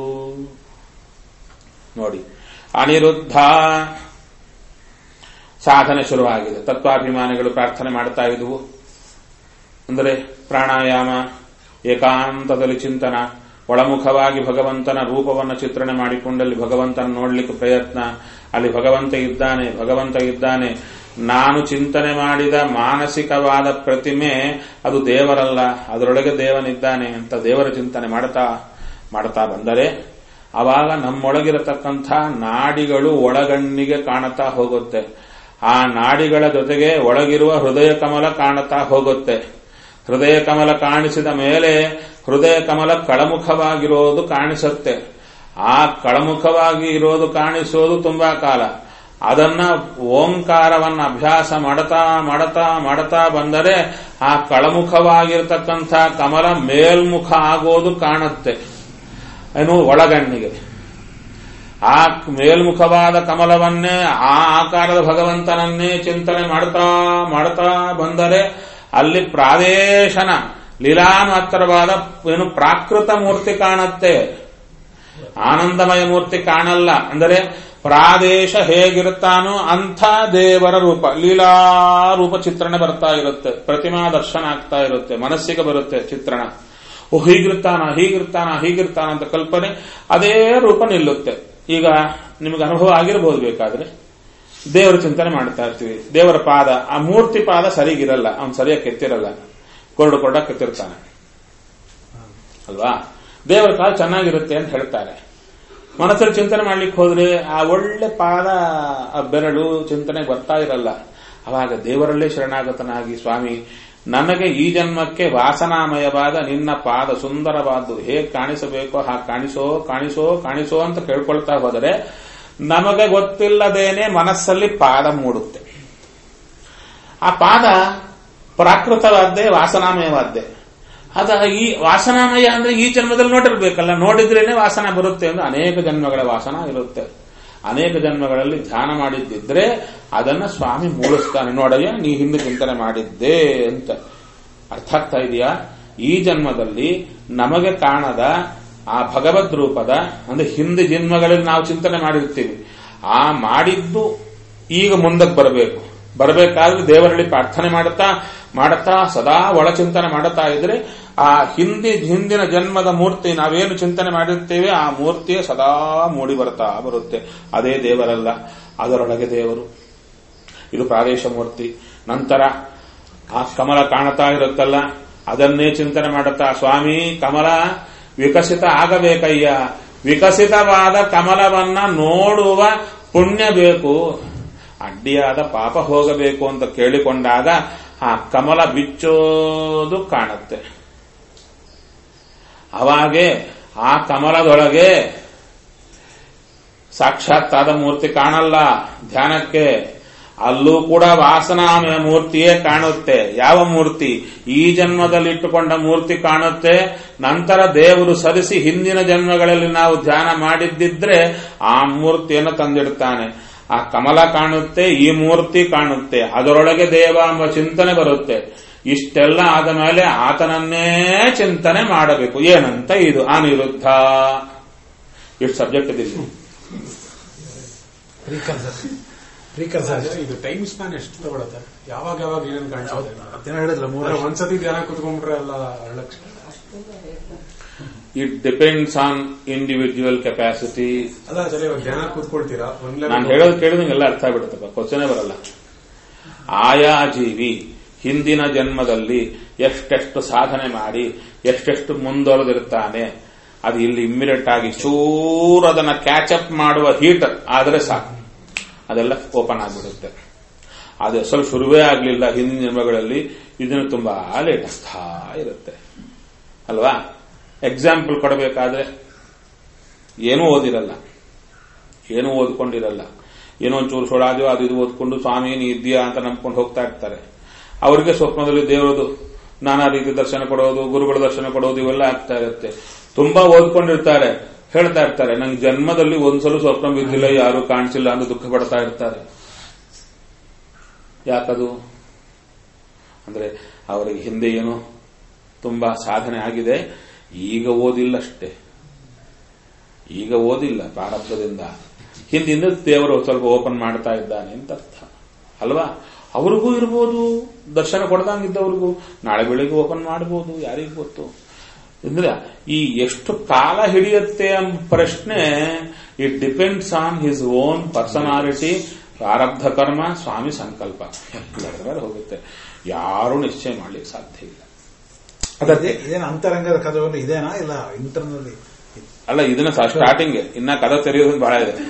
ನೋಡಿ ಅನಿರುದ್ಧ ಸಾಧನೆ ಶುರುವಾಗಿದೆ ತತ್ವಾಭಿಮಾನಿಗಳು ಪ್ರಾರ್ಥನೆ ಮಾಡ್ತಾ ಇದ್ವು ಅಂದರೆ ಪ್ರಾಣಾಯಾಮ ಏಕಾಂತದಲ್ಲಿ ಚಿಂತನ ಒಳಮುಖವಾಗಿ ಭಗವಂತನ ರೂಪವನ್ನು ಚಿತ್ರಣ ಮಾಡಿಕೊಂಡಲ್ಲಿ ಭಗವಂತನ ನೋಡ್ಲಿಕ್ಕೆ ಪ್ರಯತ್ನ ಅಲ್ಲಿ ಭಗವಂತ ಇದ್ದಾನೆ ಭಗವಂತ ಇದ್ದಾನೆ ನಾನು ಚಿಂತನೆ ಮಾಡಿದ ಮಾನಸಿಕವಾದ ಪ್ರತಿಮೆ ಅದು ದೇವರಲ್ಲ ಅದರೊಳಗೆ ದೇವನಿದ್ದಾನೆ ಅಂತ ದೇವರ ಚಿಂತನೆ ಮಾಡ್ತಾ ಮಾಡ್ತಾ ಬಂದರೆ ಆವಾಗ ನಮ್ಮೊಳಗಿರತಕ್ಕಂಥ ನಾಡಿಗಳು ಒಳಗಣ್ಣಿಗೆ ಕಾಣುತ್ತಾ ಹೋಗುತ್ತೆ ಆ ನಾಡಿಗಳ ಜೊತೆಗೆ ಒಳಗಿರುವ ಹೃದಯ ಕಮಲ ಕಾಣುತ್ತಾ ಹೋಗುತ್ತೆ ಹೃದಯ ಕಮಲ ಕಾಣಿಸಿದ ಮೇಲೆ ಹೃದಯ ಕಮಲ ಕಳಮುಖವಾಗಿರೋದು ಕಾಣಿಸುತ್ತೆ ಆ ಕಳಮುಖವಾಗಿ ಇರೋದು ಕಾಣಿಸೋದು ತುಂಬಾ ಕಾಲ ಅದನ್ನ ಓಂಕಾರವನ್ನ ಅಭ್ಯಾಸ ಮಾಡತಾ ಮಾಡತಾ ಮಾಡತಾ ಬಂದರೆ ಆ ಕಳಮುಖವಾಗಿರ್ತಕ್ಕಂಥ ಕಮಲ ಮೇಲ್ಮುಖ ಆಗೋದು ಕಾಣುತ್ತೆ ಏನು ಒಳಗಣ್ಣಿಗೆ ಆ ಮೇಲ್ಮುಖವಾದ ಕಮಲವನ್ನೇ ಆ ಆಕಾರದ ಭಗವಂತನನ್ನೇ ಚಿಂತನೆ ಮಾಡ್ತಾ ಮಾಡ್ತಾ ಬಂದರೆ ಅಲ್ಲಿ ಪ್ರಾದೇಶನ ಲೀಲಾ ಮಾತ್ರವಾದ ಏನು ಪ್ರಾಕೃತ ಮೂರ್ತಿ ಕಾಣುತ್ತೆ ಆನಂದಮಯ ಮೂರ್ತಿ ಕಾಣಲ್ಲ ಅಂದರೆ ಪ್ರಾದೇಶ ಹೇಗಿರುತ್ತಾನೋ ಅಂಥ ದೇವರ ರೂಪ ಲೀಲಾ ರೂಪ ಚಿತ್ರಣ ಬರ್ತಾ ಇರುತ್ತೆ ಪ್ರತಿಮಾ ದರ್ಶನ ಆಗ್ತಾ ಇರುತ್ತೆ ಮನಸ್ಸಿಗೆ ಬರುತ್ತೆ ಚಿತ್ರಣ ಓ ಹೀಗಿರ್ತಾನ ಹೀಗಿರ್ತಾನ ಹೀಗಿರ್ತಾನ ಅಂತ ಕಲ್ಪನೆ ಅದೇ ರೂಪ ನಿಲ್ಲುತ್ತೆ ಈಗ ನಿಮಗೆ ಅನುಭವ ಆಗಿರಬಹುದು ಬೇಕಾದ್ರೆ ದೇವರ ಚಿಂತನೆ ಮಾಡ್ತಾ ಇರ್ತೀವಿ ದೇವರ ಪಾದ ಆ ಮೂರ್ತಿ ಪಾದ ಸರಿಗಿರಲ್ಲ ಅವ್ನು ಸರಿಯಾಗಿ ಕೆತ್ತಿರಲ್ಲ ಕೊರಡು ಕೊರಡ ಕೆತ್ತಿರ್ತಾನೆ ಅಲ್ವಾ ದೇವರ ಕಾಲು ಚೆನ್ನಾಗಿರುತ್ತೆ ಅಂತ ಹೇಳ್ತಾರೆ ಮನಸ್ಸಲ್ಲಿ ಚಿಂತನೆ ಮಾಡ್ಲಿಕ್ಕೆ ಹೋದ್ರೆ ಆ ಒಳ್ಳೆ ಪಾದ ಆ ಬೆರಳು ಚಿಂತನೆ ಬರ್ತಾ ಇರಲ್ಲ ಅವಾಗ ದೇವರಲ್ಲೇ ಶರಣಾಗತನಾಗಿ ಸ್ವಾಮಿ ನನಗೆ ಈ ಜನ್ಮಕ್ಕೆ ವಾಸನಾಮಯವಾದ ನಿನ್ನ ಪಾದ ಸುಂದರವಾದ್ದು ಹೇಗೆ ಕಾಣಿಸಬೇಕೋ ಹಾಗೆ ಕಾಣಿಸೋ ಕಾಣಿಸೋ ಕಾಣಿಸೋ ಅಂತ ಕೇಳ್ಕೊಳ್ತಾ ಹೋದರೆ ನಮಗೆ ಗೊತ್ತಿಲ್ಲದೇನೆ ಮನಸ್ಸಲ್ಲಿ ಪಾದ ಮೂಡುತ್ತೆ ಆ ಪಾದ ಪ್ರಾಕೃತವಾದ್ದೇ ವಾಸನಾಮಯವಾದ್ದೇ ಅದ ಈ ವಾಸನಾಮಯ ಅಂದ್ರೆ ಈ ಜನ್ಮದಲ್ಲಿ ನೋಡಿರ್ಬೇಕಲ್ಲ ನೋಡಿದ್ರೇನೆ ವಾಸನ ಬರುತ್ತೆ ಅಂದ್ರೆ ಅನೇಕ ಜನ್ಮಗಳ ವಾಸನ ಇರುತ್ತೆ ಅನೇಕ ಜನ್ಮಗಳಲ್ಲಿ ಧ್ಯಾನ ಮಾಡಿದ್ದಿದ್ರೆ ಅದನ್ನ ಸ್ವಾಮಿ ಮೂಡಿಸ್ತಾನೆ ನೋಡಯ್ಯ ನೀ ಹಿಂದೆ ಚಿಂತನೆ ಮಾಡಿದ್ದೆ ಅಂತ ಅರ್ಥ ಆಗ್ತಾ ಇದೆಯಾ ಈ ಜನ್ಮದಲ್ಲಿ ನಮಗೆ ಕಾಣದ ಆ ಭಗವದ್ ರೂಪದ ಅಂದ್ರೆ ಹಿಂದೆ ಜನ್ಮಗಳಲ್ಲಿ ನಾವು ಚಿಂತನೆ ಮಾಡಿರ್ತೀವಿ ಆ ಮಾಡಿದ್ದು ಈಗ ಮುಂದಕ್ಕೆ ಬರಬೇಕು ಬರಬೇಕಾದ್ರೆ ದೇವರಲ್ಲಿ ಪ್ರಾರ್ಥನೆ ಮಾಡುತ್ತಾ ಮಾಡುತ್ತಾ ಸದಾ ಒಳಚಿಂತನೆ ಮಾಡುತ್ತಾ ಇದ್ರೆ ಆ ಹಿಂದಿ ಹಿಂದಿನ ಜನ್ಮದ ಮೂರ್ತಿ ನಾವೇನು ಚಿಂತನೆ ಮಾಡಿರ್ತೇವೆ ಆ ಮೂರ್ತಿಯೇ ಸದಾ ಮೂಡಿ ಬರ್ತಾ ಬರುತ್ತೆ ಅದೇ ದೇವರಲ್ಲ ಅದರೊಳಗೆ ದೇವರು ಇದು ಪ್ರಾದೇಶ ಮೂರ್ತಿ ನಂತರ ಆ ಕಮಲ ಕಾಣುತ್ತಾ ಇರುತ್ತಲ್ಲ ಅದನ್ನೇ ಚಿಂತನೆ ಮಾಡುತ್ತಾ ಸ್ವಾಮಿ ಕಮಲ ವಿಕಸಿತ ಆಗಬೇಕಯ್ಯ ವಿಕಸಿತವಾದ ಕಮಲವನ್ನ ನೋಡುವ ಪುಣ್ಯ ಬೇಕು ಅಡ್ಡಿಯಾದ ಪಾಪ ಹೋಗಬೇಕು ಅಂತ ಕೇಳಿಕೊಂಡಾಗ ಆ ಕಮಲ ಬಿಚ್ಚೋದು ಕಾಣುತ್ತೆ ಅವಾಗೆ ಆ ಕಮಲದೊಳಗೆ ಸಾಕ್ಷಾತ್ತಾದ ಮೂರ್ತಿ ಕಾಣಲ್ಲ ಧ್ಯಾನಕ್ಕೆ ಅಲ್ಲೂ ಕೂಡ ವಾಸನಾಮಯ ಮೂರ್ತಿಯೇ ಕಾಣುತ್ತೆ ಯಾವ ಮೂರ್ತಿ ಈ ಜನ್ಮದಲ್ಲಿ ಇಟ್ಟುಕೊಂಡ ಮೂರ್ತಿ ಕಾಣುತ್ತೆ ನಂತರ ದೇವರು ಸರಿಸಿ ಹಿಂದಿನ ಜನ್ಮಗಳಲ್ಲಿ ನಾವು ಧ್ಯಾನ ಮಾಡಿದ್ದಿದ್ರೆ ಆ ಮೂರ್ತಿಯನ್ನು ತಂದಿಡ್ತಾನೆ ಆ ಕಮಲ ಕಾಣುತ್ತೆ ಈ ಮೂರ್ತಿ ಕಾಣುತ್ತೆ ಅದರೊಳಗೆ ದೇವ ಎಂಬ ಚಿಂತನೆ ಬರುತ್ತೆ ಇಷ್ಟೆಲ್ಲ ಆದ ಮೇಲೆ ಆತನನ್ನೇ ಚಿಂತನೆ ಮಾಡಬೇಕು ಏನಂತ ಇದು ಅನಿರುದ್ಧ ಇಷ್ಟು ಸಬ್ಜೆಕ್ಟ್ ಇದೆ ಪ್ರೀಕರ್ಸರ್ ಪ್ರೀಕರ್ಸರ್ ಇದು ಟೈಮ್ ಸ್ಪ್ಯಾನ್ ಎಷ್ಟು ತಗೊಳತ್ತೆ ಯಾವಾಗ ಯಾವಾಗ ಏನೇನ್ ಕಾಣಿಸುತ್ತೆ ಅದೇನೋ ಹೇಳಿದ್ಲ ಮೂರ ಅಂದ್ರೆ ಒಂದ್ಸತಿ ಧ್ಯಾನ ಕುತ್ಕೊಂಡ್ಬಿಟ್ರೆ ಎಲ್ಲ ಅರಳಕ್ಷ it depends on individual capacity ಅಲ್ಲ ಸರಿ ಇವಾಗ ಧ್ಯಾನ ಕೂತ್ಕೊಳ್ತೀರಾ ಒಂದ್ ನಾನು ಹೇಳೋದು ಕೇಳಿದ್ರೆ ಎಲ್ಲ ಅರ್ಥ ಆಗ್ಬಿಡುತ್ತಪ್ಪ ಕ್ವಶನೇ ಬರಲ್ಲ ಆಯಾ ಜೀವಿ ಹಿಂದಿನ ಜನ್ಮದಲ್ಲಿ ಎಷ್ಟೆಷ್ಟು ಸಾಧನೆ ಮಾಡಿ ಎಷ್ಟೆಷ್ಟು ಮುಂದುವರೆದಿರ್ತಾನೆ ಅದು ಇಲ್ಲಿ ಇಮ್ಮಿಡಿಯೇಟ್ ಆಗಿ ಚೂರು ಅದನ್ನ ಕ್ಯಾಚಪ್ ಮಾಡುವ ಹೀಟ್ ಆದರೆ ಸಾಕು ಅದೆಲ್ಲ ಓಪನ್ ಆಗಿಬಿಡುತ್ತೆ ಅದು ಸ್ವಲ್ಪ ಶುರುವೇ ಆಗಲಿಲ್ಲ ಹಿಂದಿನ ಜನ್ಮಗಳಲ್ಲಿ ಇದನ್ನು ತುಂಬಾ ಲೇಟ್ ಆಗ್ತಾ ಇರುತ್ತೆ ಅಲ್ವಾ ಎಕ್ಸಾಂಪಲ್ ಕೊಡಬೇಕಾದ್ರೆ ಏನೂ ಓದಿರಲ್ಲ ಏನೂ ಓದ್ಕೊಂಡಿರಲ್ಲ ಏನೋ ಒಂಚೂರು ಸೊಳಾದ್ಯೋ ಅದು ಇದು ಓದ್ಕೊಂಡು ಸ್ವಾಮಿ ನೀ ಇದ್ದೀಯಾ ಅಂತ ನಂಬ್ಕೊಂಡು ಹೋಗ್ತಾ ಇರ್ತಾರೆ ಅವರಿಗೆ ಸ್ವಪ್ನದಲ್ಲಿ ದೇವರದು ನಾನಾ ರೀತಿ ದರ್ಶನ ಕೊಡೋದು ಗುರುಗಳ ದರ್ಶನ ಕೊಡೋದು ಇವೆಲ್ಲ ಆಗ್ತಾ ಇರುತ್ತೆ ತುಂಬಾ ಓದ್ಕೊಂಡಿರ್ತಾರೆ ಹೇಳ್ತಾ ಇರ್ತಾರೆ ನಂಗೆ ಜನ್ಮದಲ್ಲಿ ಒಂದ್ಸಲ ಸ್ವಪ್ನ ಬಿದ್ದಿಲ್ಲ ಯಾರು ಕಾಣಿಸಿಲ್ಲ ಅಂತ ದುಃಖ ಪಡ್ತಾ ಇರ್ತಾರೆ ಯಾಕದು ಅಂದ್ರೆ ಅವರಿಗೆ ಹಿಂದೆ ಏನೋ ತುಂಬಾ ಸಾಧನೆ ಆಗಿದೆ ಈಗ ಓದಿಲ್ಲಷ್ಟೇ ಈಗ ಓದಿಲ್ಲ ಪ್ರಾರಬ್ಧದಿಂದ ಹಿಂದಿಂದ ದೇವರು ಸ್ವಲ್ಪ ಓಪನ್ ಮಾಡ್ತಾ ಇದ್ದಾನೆ ಅಂತ ಅರ್ಥ ಅಲ್ವಾ ಅವ್ರಿಗೂ ಇರ್ಬೋದು ದರ್ಶನ ಕೊಡ್ದಂಗಿದ್ದವ್ರಿಗೂ ನಾಳೆ ಬೆಳಿಗ್ಗೆ ಓಪನ್ ಮಾಡಬಹುದು ಯಾರಿಗೂ ಗೊತ್ತು ಅಂದ್ರೆ ಈ ಎಷ್ಟು ಕಾಲ ಹಿಡಿಯುತ್ತೆ ಎಂಬ ಪ್ರಶ್ನೆ it depends on his own personality ಪ್ರಾರಬ್ಧ ಕರ್ಮ ಸ್ವಾಮಿ ಸಂಕಲ್ಪ ಎಲ್ಲದರ ಹೋಗುತ್ತೆ ಯಾರು ನಿಶ್ಚಯ ಮಾಡ್ಲಿಕ್ಕೆ ಸಾಧ್ಯ ಇಲ್ಲ ಅದಕ್ಕೆ ಇದೇನು ಅಂತರಂಗದ ಕಥೆಗಳು ಇದೇನಾ ಇಲ್ಲ ಇಂಟರ್ನಲ್ಲಿ ಅಲ್ಲ ಇದನ್ನ ಸ್ಟಾರ್ಟಿಂಗ್ ಇನ್ನ ಕದ ತೆರೆಯೋದು ಬಹಳ ಇದೆ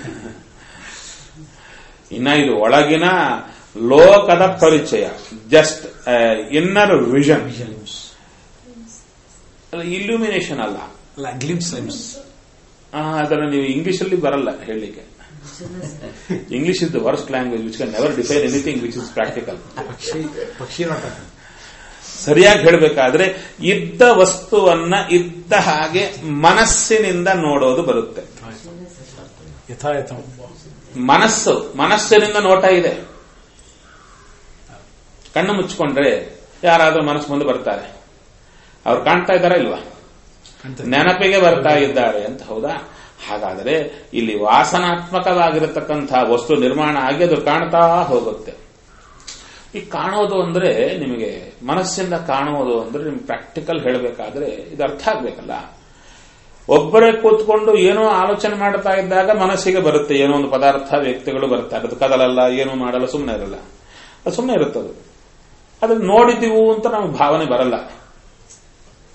ಇನ್ನ ಇದು ಒಳಗಿನ ಲೋಕದ ಪರಿಚಯ ಜಸ್ಟ್ ಇನ್ನರ್ ವಿಷನ್ ಇಲ್ಯೂಮಿನೇಷನ್ ಅಲ್ಲ ಅಲ್ಲ ಗ್ಲಿಮ್ಸ್ ಗ್ಲಿಮ್ಸ್ ಆ, ಅದನ್ನ ನೀವು ಇಂಗ್ಲಿಷ್ ಅಲ್ಲಿ ಬರಲ್ಲ ಹೇಳಲಿಕ್ಕೆ English is the worst language which can never define anything which is practical ಪಕ್ಷಿ ಪಕ್ಷಿ ನೋಟ ಸರಿಯಾಗಿ ಹೇಳಬೇಕಾದ್ರೆ ಇದ್ದ ವಸ್ತುವನ್ನ ಇದ್ದ ಹಾಗೆ ಮನಸ್ಸಿನಿಂದ ನೋಡೋದು ಬರುತ್ತೆ ಯಥಾಯಥ ಮನಸ್ಸು ಮನಸ್ಸಿನಿಂದ ನೋಟ ಇದೆ ಕಣ್ಣು ಮುಚ್ಕೊಂಡ್ರೆ ಯಾರಾದ್ರೂ ಮನಸ್ಸು ಮುಂದೆ ಬರ್ತಾರೆ ಅವ್ರು ಕಾಣ್ತಾ ಇದ್ದಾರಾ ಇಲ್ವಾ ಕಾಣ್ತದೆ. ನೆನಪಿಗೆ ಬರ್ತಾ ಇದ್ದಾರೆ ಅಂತ ಹೌದಾ ಹಾಗಾದರೆ ಇಲ್ಲಿ ವಾಸನಾತ್ಮಕವಾಗಿರತಕ್ಕಂತಹ ವಸ್ತು ನಿರ್ಮಾಣ ಆಗಿ ಅದು ಕಾಣ್ತಾ ಹೋಗುತ್ತೆ ಈ ಕಾಣೋದು ಅಂದ್ರೆ ನಿಮಗೆ ಮನಸ್ಸಿಂದ ಕಾಣುವುದು ಅಂದ್ರೆ ನಿಮ್ಗೆ ಪ್ರಾಕ್ಟಿಕಲ್ ಹೇಳಬೇಕಾದ್ರೆ ಇದು ಅರ್ಥ ಆಗ್ಬೇಕಲ್ಲ ಒಬ್ಬರೇ ಕೂತ್ಕೊಂಡು ಏನೋ ಆಲೋಚನೆ ಮಾಡ್ತಾ ಇದ್ದಾಗ ಮನಸ್ಸಿಗೆ ಬರುತ್ತೆ ಏನೋ ಒಂದು ಪದಾರ್ಥ ವ್ಯಕ್ತಿಗಳು ಬರ್ತಾರೆ ಅದು ಕದಲಲ್ಲ ಏನೂ ಮಾಡಲ್ಲ ಸುಮ್ಮನೆ ಇರಲ್ಲ ಅದು ಸುಮ್ಮನೆ ಇರುತ್ತದು ಅದನ್ನ ನೋಡಿದ್ದೀವು ಅಂತ ನಮ್ಗೆ ಭಾವನೆ ಬರಲ್ಲ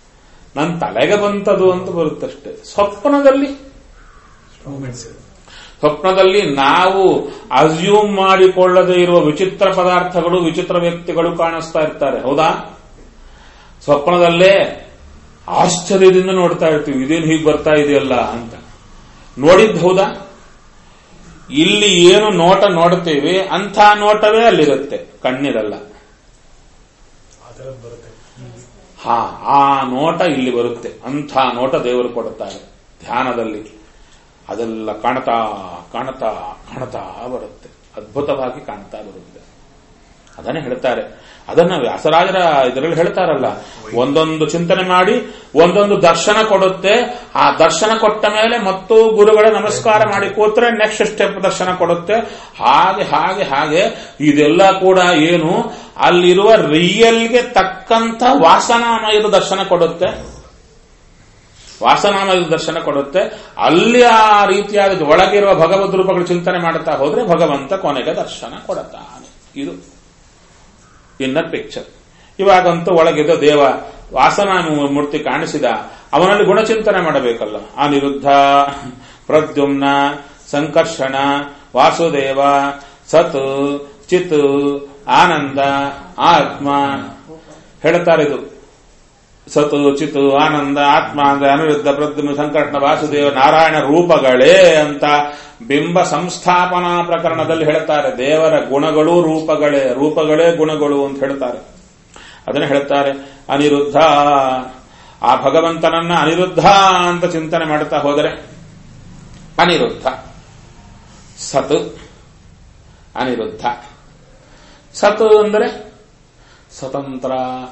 ನನ್ನ ತಲೆಗೆ ಬಂತದು ಅಂತ ಬರುತ್ತಷ್ಟೇ ಸ್ವಪ್ನದಲ್ಲಿ ಮೂಮೆಂಟ್ಸ್ ಸ್ವಪ್ನದಲ್ಲಿ ನಾವು ಅಸ್ಯೂಮ್ ಮಾಡಿಕೊಳ್ಳದೆ ಇರುವ ವಿಚಿತ್ರ ಪದಾರ್ಥಗಳು ವಿಚಿತ್ರ ವ್ಯಕ್ತಿಗಳು ಕಾಣಿಸ್ತಾ ಇರ್ತಾರೆ ಹೌದಾ ಸ್ವಪ್ನದಲ್ಲೇ ಆಶ್ಚರ್ಯದಿಂದ ನೋಡ್ತಾ ಇರ್ತೀವಿ ಇದೇನು ಹೀಗೆ ಬರ್ತಾ ಇದೆಯಲ್ಲ ಅಂತ ನೋಡಿದ್ದು ಹೌದಾ ಇಲ್ಲಿ ಏನು ನೋಟ ನೋಡ್ತೀವಿ ಅಂಥ ನೋಟವೇ ಅಲ್ಲಿರುತ್ತೆ ಕಣ್ಣಿರಲ್ಲ ಆ ಥರದ್ದು ಬರುತ್ತೆ ಹಾ ಆ ನೋಟ ಇಲ್ಲಿ ಬರುತ್ತೆ ಅಂಥ ನೋಟ ದೇವರು ಕೊಡುತ್ತಾರೆ ಧ್ಯಾನದಲ್ಲಿ ಅದೆಲ್ಲ ಕಾಣ್ತಾ ಕಾಣ್ತಾ ಕಾಣ್ತಾ ಬರುತ್ತೆ ಅದ್ಭುತವಾಗಿ ಕಾಣ್ತಾ ಬರುತ್ತೆ ಅದನ್ನೇ ಹೇಳ್ತಾರೆ ಅದನ್ನ ವ್ಯಾಸರಾಜರ ಇದರಲ್ಲಿ ಹೇಳ್ತಾರಲ್ಲ ಒಂದೊಂದು ಚಿಂತನೆ ಮಾಡಿ ಒಂದೊಂದು ದರ್ಶನ ಕೊಡುತ್ತೆ ಆ ದರ್ಶನ ಕೊಟ್ಟ ಮೇಲೆ ಮತ್ತು ಗುರುಗಳ ನಮಸ್ಕಾರ ಮಾಡಿ ಕೂತ್ರೆ ನೆಕ್ಸ್ಟ್ ಸ್ಟೆಪ್ ದರ್ಶನ ಕೊಡುತ್ತೆ ಹಾಗೆ ಹಾಗೆ ಹಾಗೆ ಇದೆಲ್ಲ ಕೂಡ ಏನು ಅಲ್ಲಿರುವ ರಿಯಲ್ಗೆ ತಕ್ಕಂತ ವಾಸನಾಮಯದ ದರ್ಶನ ಕೊಡುತ್ತೆ ವಾಸನಾಮಯದ ದರ್ಶನ ಕೊಡುತ್ತೆ ಅಲ್ಲಿ ಆ ರೀತಿಯಾದ ಒಳಗಿರುವ ಭಗವದ್ ರೂಪಗಳು ಚಿಂತನೆ ಮಾಡುತ್ತಾ ಹೋದ್ರೆ ಭಗವಂತ ಕೊನೆಗೆ ದರ್ಶನ ಕೊಡುತ್ತಾನೆ ಇದು ಇನ್ನರ್ ಪಿಕ್ಚರ್ ಇವಾಗಂತೂ ಒಳಗಿದ್ದ ದೇವ ವಾಸನ ಮೂರ್ತಿ ಕಾಣಿಸಿದ ಅವನಲ್ಲಿ ಗುಣಚಿಂತನೆ ಮಾಡಬೇಕಲ್ಲ ಅನಿರುದ್ಧ ಪ್ರದ್ಯುಮ್ನ ಸಂಕರ್ಷಣ ವಾಸುದೇವ ಸತ್ ಚಿತ್ ಆನಂದ ಆತ್ಮ ಹೇಳ್ತಾರೆ ಇದು ಸತು ಚಿತು ಆನಂದ ಆತ್ಮ ಅಂದ್ರೆ ಅನಿರುದ್ಧ ಪ್ರದ್ಯುಮ್ನ ಸಂಕರ್ಷಣ ವಾಸುದೇವ ನಾರಾಯಣ ರೂಪಗಳೇ ಅಂತ ಬಿಂಬ ಸಂಸ್ಥಾಪನಾ ಪ್ರಕರಣದಲ್ಲಿ ಹೇಳ್ತಾರೆ ದೇವರ ಗುಣಗಳು ರೂಪಗಳೇ ರೂಪಗಳೇ ಗುಣಗಳು ಅಂತ ಹೇಳ್ತಾರೆ ಅದನ್ನ ಹೇಳ್ತಾರೆ ಅನಿರುದ್ಧ ಆ ಭಗವಂತನನ್ನ ಅನಿರುದ್ಧ ಅಂತ ಚಿಂತನೆ ಮಾಡ್ತಾ ಹೋದರೆ ಅನಿರುದ್ಧ ಸತ್ ಅನಿರುದ್ಧ ಸತ್ ಅಂದರೆ ಸ್ವತಂತ್ರ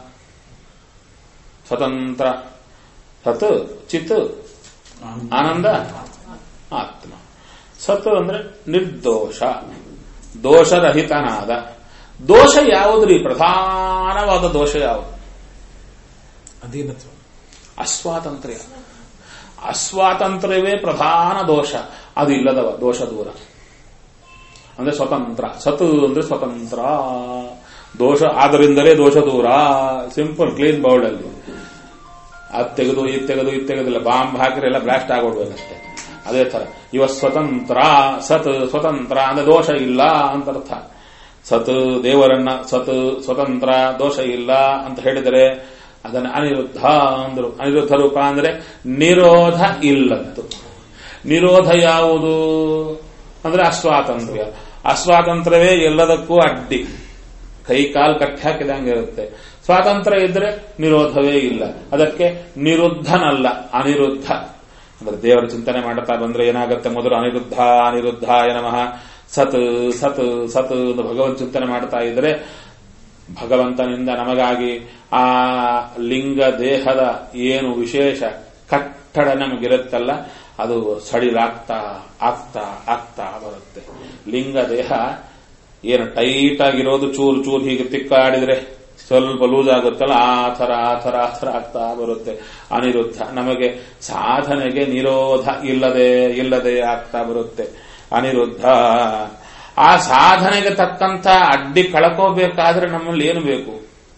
ಸ್ವತಂತ್ರ ಸತ್ ಚಿತ್ ಆನಂದ ಆತ್ಮ ಸತ್ ಅಂದ್ರೆ ನಿರ್ದೋಷ ದೋಷರಹಿತನಾದ ದೋಷ ಯಾವುದ್ರಿ ಪ್ರಧಾನವಾದ ದೋಷ ಯಾವುದು ಅಧೀನತ್ವ ಅಸ್ವಾತಂತ್ರ್ಯ ಅಸ್ವಾತಂತ್ರ್ಯವೇ ಪ್ರಧಾನ ದೋಷ ಅದಿಲ್ಲದವ ದೋಷ ದೂರ ಅಂದ್ರೆ ಸ್ವತಂತ್ರ ಸತ್ ಅಂದ್ರೆ ಸ್ವತಂತ್ರ ದೋಷ ಆದ್ದರಿಂದಲೇ ದೋಷ ದೂರ ಸಿಂಪಲ್ ಕ್ಲೀನ್ ಬೌಲ್ಡ್ ಅಲ್ಲಿ ಅದ್ ತೆಗೆದು ಇದ್ ತೆಗೆದು ಇದ್ ತೆಗೆದಿಲ್ಲ ಬಾಂಬ್ ಹಾಕಿದ್ರೆ ಎಲ್ಲ ಬ್ಲಾಸ್ಟ್ ಆಗೋಡ್ಬೇಕಷ್ಟೇ ಅದೇ ತರ ಇವ ಸ್ವತಂತ್ರ ಸತ್ ಸ್ವತಂತ್ರ ಅಂದ್ರೆ ದೋಷ ಇಲ್ಲ ಅಂತ ಅರ್ಥ ಸತ್ ದೇವರನ್ನ ಸತ್ ಸ್ವತಂತ್ರ ದೋಷ ಇಲ್ಲ ಅಂತ ಹೇಳಿದರೆ ಅದನ್ನ ಅನಿರುದ್ಧ ಅಂದ್ರು ಅನಿರುದ್ಧ ರೂಪ ಅಂದ್ರೆ ನಿರೋಧ ಇಲ್ಲದ್ದು ನಿರೋಧ ಯಾವುದು ಅಂದ್ರೆ ಅಸ್ವಾತಂತ್ರ್ಯ ಅಸ್ವಾತಂತ್ರ್ಯವೇ ಎಲ್ಲದಕ್ಕೂ ಅಡ್ಡಿ ಕೈ ಕಾಲು ಕಟ್ಟಿ ಹಾಕಿದಂಗೆ ಇರುತ್ತೆ ಸ್ವಾತಂತ್ರ್ಯ ಇದ್ರೆ ನಿರೋಧವೇ ಇಲ್ಲ ಅದಕ್ಕೆ ನಿರುದ್ಧನಲ್ಲ ಅನಿರುದ್ಧ ಅಂದ್ರೆ ದೇವರ ಚಿಂತನೆ ಮಾಡುತ್ತಾ ಬಂದ್ರೆ ಏನಾಗುತ್ತೆ ಮೊದಲು ಅನಿರುದ್ಧ ಅನಿರುದ್ಧಾಯ ನಮಃ ಸತ್ ಸತ್ ಸತ್ ಎಂದು ಭಗವಂತ ಚಿಂತನೆ ಮಾಡ್ತಾ ಇದ್ರೆ ಭಗವಂತನಿಂದ ನಮಗಾಗಿ ಆ ಲಿಂಗ ದೇಹದ ಏನು ವಿಶೇಷ ಕಟ್ಟಡ ನಮಗಿರುತ್ತಲ್ಲ ಅದು ಸಡಿಲಾಗ್ತಾ ಆಗ್ತಾ ಆಗ್ತಾ ಬರುತ್ತೆ ಲಿಂಗ ದೇಹ ಏನು ಟೈಟ್ ಆಗಿರೋದು ಚೂರು ಚೂರು ಹೀಗೆ ತಿಕ್ಕಾಡಿದ್ರೆ ಸ್ವಲ್ಪ ಲೂಸ್ ಆಗುತ್ತಲ್ಲ ಆ ಥರ ಆ ಥರ ಆ ಥರ ಆಗ್ತಾ ಬರುತ್ತೆ ಅನಿರುದ್ಧ ನಮಗೆ ಸಾಧನೆಗೆ ನಿರೋಧ ಇಲ್ಲದೆ ಇಲ್ಲದೆ ಆಗ್ತಾ ಬರುತ್ತೆ ಅನಿರುದ್ಧ ಆ ಸಾಧನೆಗೆ ತಕ್ಕಂತ ಅಡ್ಡಿ ಕಳ್ಕೋಬೇಕಾದ್ರೆ ನಮ್ಮಲ್ಲಿ ಏನು ಬೇಕು